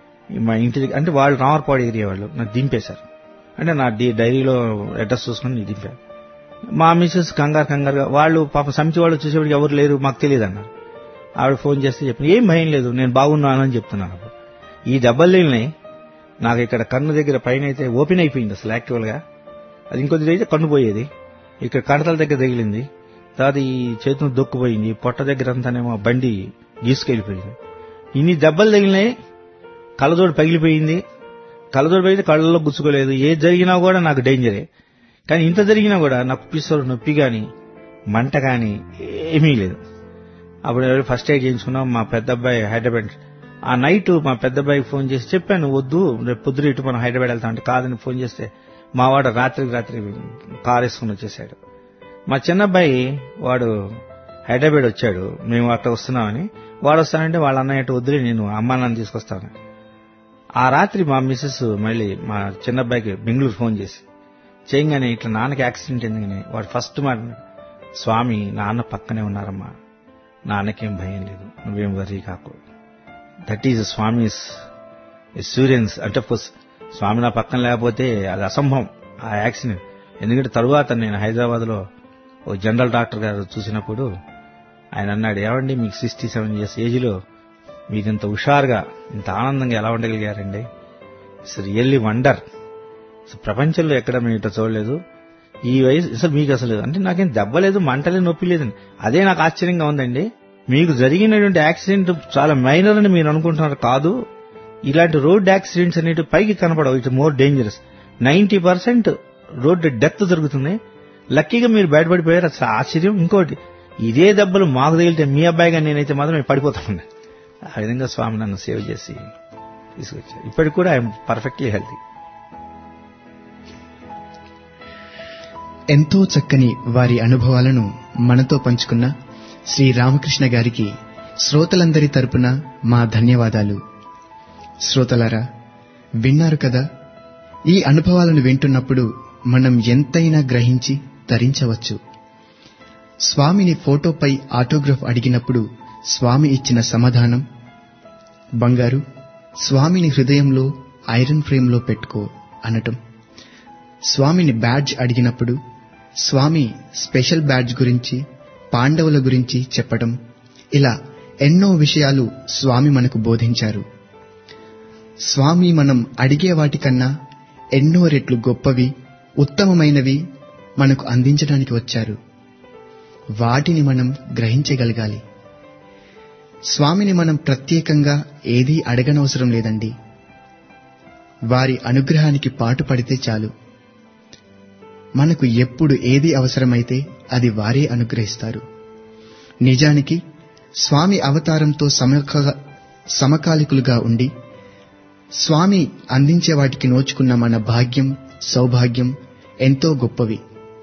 Speaker 3: మా ఇంటి దగ్గర అంటే వాళ్ళు రామరపాడు ఏరియా వాళ్ళు నాకు దింపేశారు అంటే నా డి- డైరీలో అడ్రస్ చూసుకొని నేను దింపారు మా మిస్సెస్ కంగారు కంగారుగా వాళ్ళు పాప సమితి వాళ్ళు చూసేవాడికి ఎవరు లేరు మాకు తెలియదు అన్నారు ఆవిడ ఫోన్ చేస్తే చెప్పిన ఏం భయం లేదు నేను బాగున్నాను అని చెప్తున్నాను అప్పుడు. ఈ దెబ్బలు తగిలినాయి నాకు ఇక్కడ కన్ను దగ్గర పైన అయితే ఓపెన్ అయిపోయింది అసలు యాక్చువల్ గా అది ఇంకొద్ది అయితే కన్ను పోయేది ఇక్కడ కడతల దగ్గర తగిలింది తర్వాత ఈ చేతులు దొక్కుపోయింది పొట్ట దగ్గర అంతానేమో బండి గీసుకెళ్ళిపోయింది ఇన్ని దెబ్బలు తగిలినాయి కళ్ళజోడు పగిలిపోయింది కళ్ళజోడు పగిలితే కళ్ళలో గుచ్చుకోలేదు ఏది జరిగినా కూడా నాకు డేంజరే కానీ ఇంత జరిగినా కూడా నాకు పిస్తలు నొప్పి గాని మంట గాని ఏమీ లేదు అప్పుడు ఎవరు ఫస్ట్ ఎయిడ్ చేయించుకున్నాం మా పెద్ద అబ్బాయి హైదరాబాద్ ఆ నైట్ మా పెద్ద అబ్బాయికి ఫోన్ చేసి చెప్పాను వద్దు రేపు పొద్దున ఇటు మనం హైదరాబాద్ వెళ్తాం అంటే కాదని ఫోన్ చేస్తే మా వాడు రాత్రికి రాత్రి కార్ వేసుకుని వచ్చేసాడు మా చిన్న అబ్బాయి వాడు హైదరాబాద్ వచ్చాడు మేము అట్లా వస్తున్నామని వాడు వస్తానంటే వాళ్ళ అన్నయ్య అటు వదిలే నేను అమ్మా నాన్న తీసుకొస్తాను ఆ రాత్రి మా మిస్సెస్ మళ్ళీ మా చిన్న అబ్బాయికి బెంగళూరు ఫోన్ చేసి చేయగానే ఇట్లా నాన్నకి యాక్సిడెంట్ ఎందుకని వాడు ఫస్ట్ మాట స్వామి నాన్న పక్కనే ఉన్నారమ్మా నాన్నకేం భయం లేదు నువ్వేం వరీ కాకు దట్ ఈజ్ స్వామిస్ ఎస్యూరెన్స్ అంటే ఫస్ట్ స్వామి నా పక్కన లేకపోతే అది అసంభవం ఆ యాక్సిడెంట్ ఎందుకంటే తరువాత నేను హైదరాబాద్ లో ఓ జనరల్ డాక్టర్ గారు చూసినప్పుడు ఆయన అన్నాడు ఏమండి మీకు సిక్స్టీ సెవెన్ ఇయర్స్ ఏజ్ లో మీకు ఇంత హుషారుగా ఇంత ఆనందంగా ఎలా ఉండగలిగారండి ఇట్స్ రియల్లీ వండర్ అసలు ప్రపంచంలో ఎక్కడ మేము ఇట్లా చూడలేదు ఈ వయసు అసలు మీకు అసలు అంటే నాకేం దెబ్బలేదు మంటలేదు నొప్పి లేదండి అదే నాకు ఆశ్చర్యంగా ఉందండి మీకు జరిగినటువంటి యాక్సిడెంట్ చాలా మైనర్ అని మీరు అనుకుంటున్నారు కాదు ఇలాంటి రోడ్ యాక్సిడెంట్స్ అనేవి పైకి కనపడవు it more dangerous ninety percent road death దొరుకుతుంది లక్కీగా మీరు బయటపడిపోయారు అసలు ఆశ్చర్యం ఇంకోటి ఇదే దెబ్బలు మాకు తగిలితే మీ అబ్బాయిగా నేనైతే మాత్రం నేను పడిపోతాను ఆ విధంగా స్వామి నన్ను సేవ్ చేసి తీసుకొచ్చారు ఇప్పటికి కూడా ఐఎమ్ పర్ఫెక్ట్లీ హెల్తీ
Speaker 1: ఎంతో చక్కని వారి అనుభవాలను మనతో పంచుకున్న శ్రీ రామకృష్ణ గారికి శ్రోతలందరి తరపున మా ధన్యవాదాలు శ్రోతలారా విన్నారు కదా ఈ అనుభవాలను వింటున్నప్పుడు మనం ఎంతైనా గ్రహించి తరించవచ్చు స్వామిని ఫోటోపై ఆటోగ్రాఫ్ అడిగినప్పుడు స్వామి ఇచ్చిన సమాధానం బంగారు స్వామిని హృదయంలో ఐరన్ ఫ్రేమ్లో పెట్టుకో అనటం స్వామిని బ్యాడ్జ్ అడిగినప్పుడు స్వామి స్పెషల్ బ్యాడ్జ్ గురించి పాండవుల గురించి చెప్పటం ఇలా ఎన్నో విషయాలు స్వామి మనకు బోధించారు స్వామి మనం అడిగే వాటికన్నా ఎన్నో రెట్లు గొప్పవి ఉత్తమమైనవి మనకు అందించడానికి వచ్చారు వాటిని మనం గ్రహించగలగాలి స్వామిని మనం ప్రత్యేకంగా ఏదీ అడగనవసరం లేదండి వారి అనుగ్రహానికి పాటు పడితే చాలు మనకు ఎప్పుడు ఏది అవసరమైతే అది వారే అనుగ్రహిస్తారు నిజానికి స్వామి అవతారంతో సమక సమకాలికులుగా ఉండి స్వామి అందించే వాటికి నోచుకున్న మన భాగ్యం సౌభాగ్యం ఎంతో గొప్పవి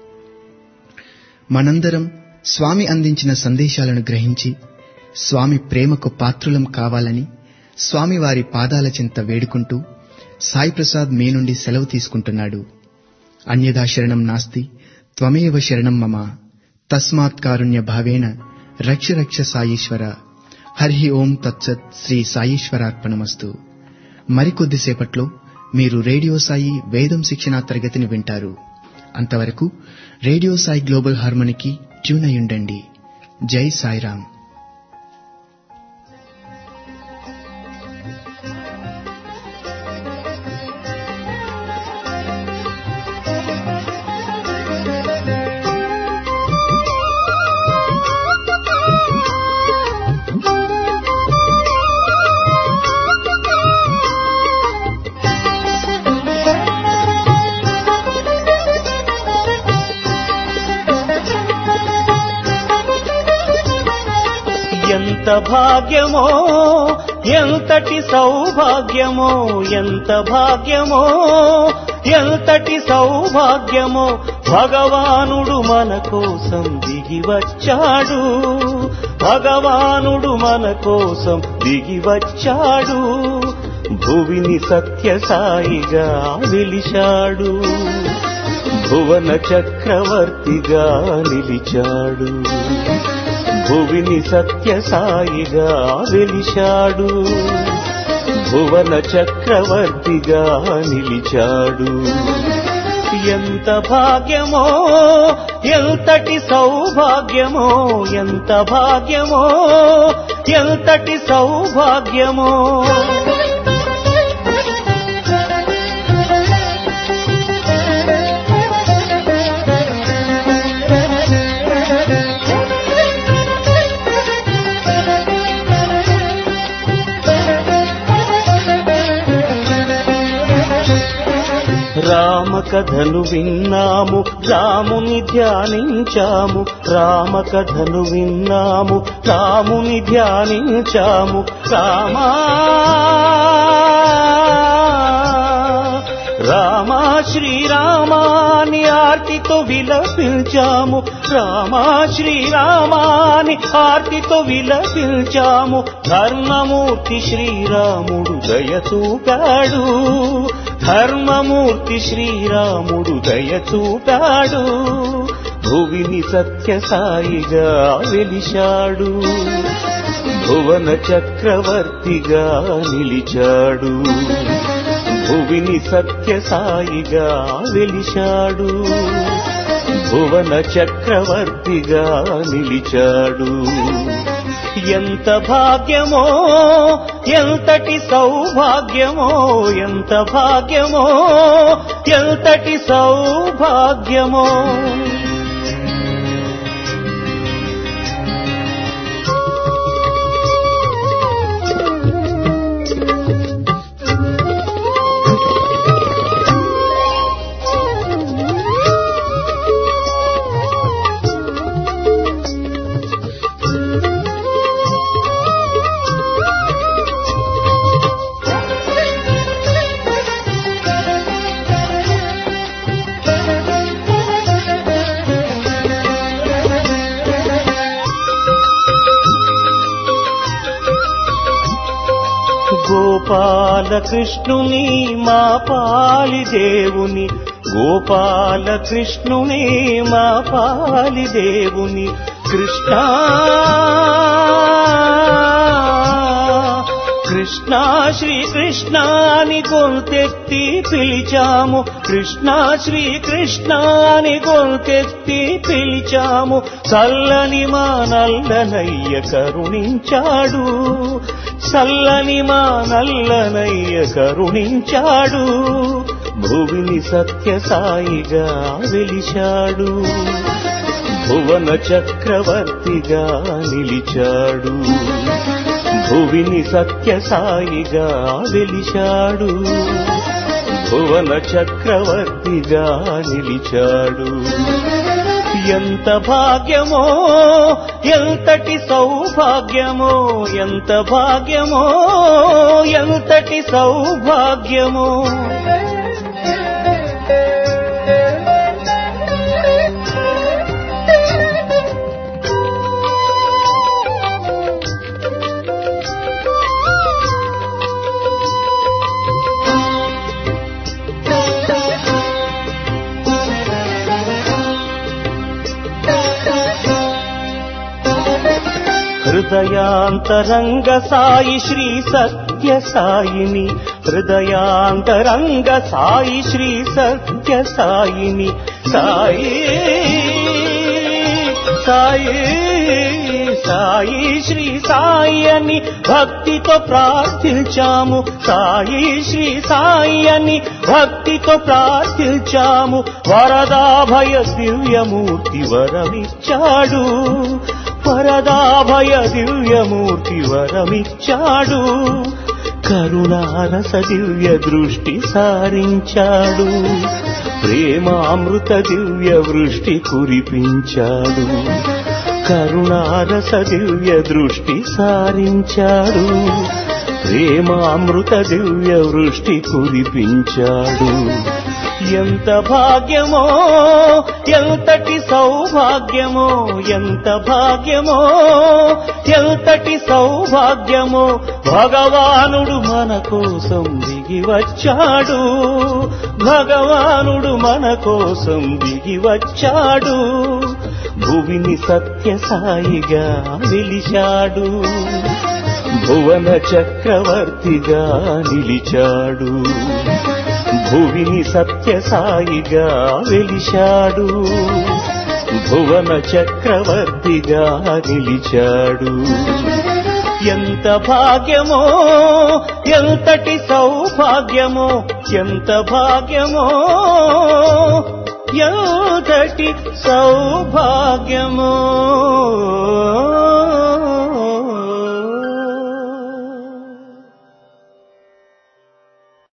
Speaker 1: మనందరం స్వామి అందించిన సందేశాలను గ్రహించి స్వామి ప్రేమకు పాత్రులం కావాలని స్వామి వారి పాదాల చింత వేడుకుంటూ సాయి ప్రసాద్ మీ నుండి సెలవు తీసుకుంటున్నాడు అన్యదా శరణం నాస్తి త్వమేవ శరణం మమ తస్మాత్ కారుణ్య భావేన రక్ష రక్ష సాయీశ్వర హరి ఓం తత్సత్ శ్రీ సాయీశ్వరార్పణమస్తు మరికొద్దిసేపట్లో మీరు రేడియో సాయి వేదం శిక్షణా తరగతిని వింటారు అంతవరకు రేడియో సాయి గ్లోబల్ హార్మోనికి ట్యూన్ అయ్యుండండి జై సాయిరాం
Speaker 4: ఎంత భాగ్యమో ఎంతటి సౌభాగ్యమో ఎంత భాగ్యమో ఎంతటి సౌభాగ్యమో భగవానుడు మన కోసం దిగి వచ్చాడు భగవానుడు మన కోసం దిగి వచ్చాడు భువిని సత్యసాయిగా వెలిశాడు భువన చక్రవర్తిగా నిలిచాడు భువిని సత్యసాయిగా వెలిశాడు భువన చక్రవర్తిగా నిలిచాడు ఎంత భాగ్యమో ఎంతటి సౌభాగ్యమో ఎంత భాగ్యమో ఎంతటి సౌభాగ్యమో రామ కథను విన్నాము రాముని ధ్యానించాము రామ కథను విన్నాము రాముని ధ్యానించాము రామా రామా శ్రీరామాని ఆర్తితో విలపించాము రామా శ్రీరామాని ఆర్తితో విలపించాము ధర్మమూర్తి శ్రీరాముడు దయ చూపాడు ధర్మమూర్తి శ్రీరాముడు దయ చూపాడు భువిని సత్యసాయిగా వెలిశాడు భువన చక్రవర్తిగా నిలిచాడు భువిని సత్యసాయిగా వెలిశాడు భువన చక్రవర్తిగా నిలిచాడు ఎంత భాగ్యమో ఎంతటి సౌభాగ్యమో ఎంత భాగ్యమో ఎంతటి సౌభాగ్యమో గోపాల కృష్ణుని మా పాలి దేవుని గోపాల కృష్ణుని మా పాలి దేవుని కృష్ణ కృష్ణ శ్రీ కృష్ణ అని గొంతెత్తి పిలిచాము కృష్ణ శ్రీ కృష్ణ అని గొంతెత్తి పిలిచాము చల్లని మా నల్లనయ్య కరుణించాడు చల్లని మా నల్లనయ్య కరుణించాడు భువిని సత్య సాయిగా వెలిశాడు భువన చక్రవర్తిగా నిలిచాడు భువిని సత్య సాయిగా వెలిశాడు భువన చక్రవర్తిగా నిలిచాడు ఎంత భాగ్యమో ఎంతటి సౌభాగ్యమో ఎంత భాగ్యమో ఎంతటి సౌభాగ్యమో హృదయాంతరంగ సాయి శ్రీ సత్య సాయిని హృదయాంతరంగ సాయి శ్రీ సత్య సాయిని సాయి సాయి సాయి శ్రీ సాయి అని భక్తితో ప్రార్థించాము సాయి శ్రీ సాయి అని భక్తితో ప్రార్థించాము వరదాభయ దివ్యమూర్తి వరమిచ్చాడు వరదాభయ దివ్యమూర్తి వరమిచ్చాడు కరుణారస దివ్య దృష్టి సారించాడు ప్రేమామృత దివ్య వృష్టి కురిపించాడు కరుణారస దివ్య దృష్టి సారించాడు ప్రేమామృత దివ్య వృష్టి కురిపించాడు ఎంత భాగ్యమో ఎంతటి సౌభాగ్యమో ఎంత భాగ్యమో ఎంతటి సౌభాగ్యమో భగవానుడు మన కోసం దిగి వచ్చాడు భగవానుడు మన కోసం దిగి వచ్చాడు భువిని సత్య సాయిగా నిలిచాడు భువన చక్రవర్తిగా నిలిచాడు భువిని సత్య సాయిగా వెలిశాడు భువన చక్రవర్తిగా నిలిచాడు ఎంత భాగ్యమో ఎంతటి సౌభాగ్యమో ఎంత భాగ్యమో ఎంతటి సౌభాగ్యమో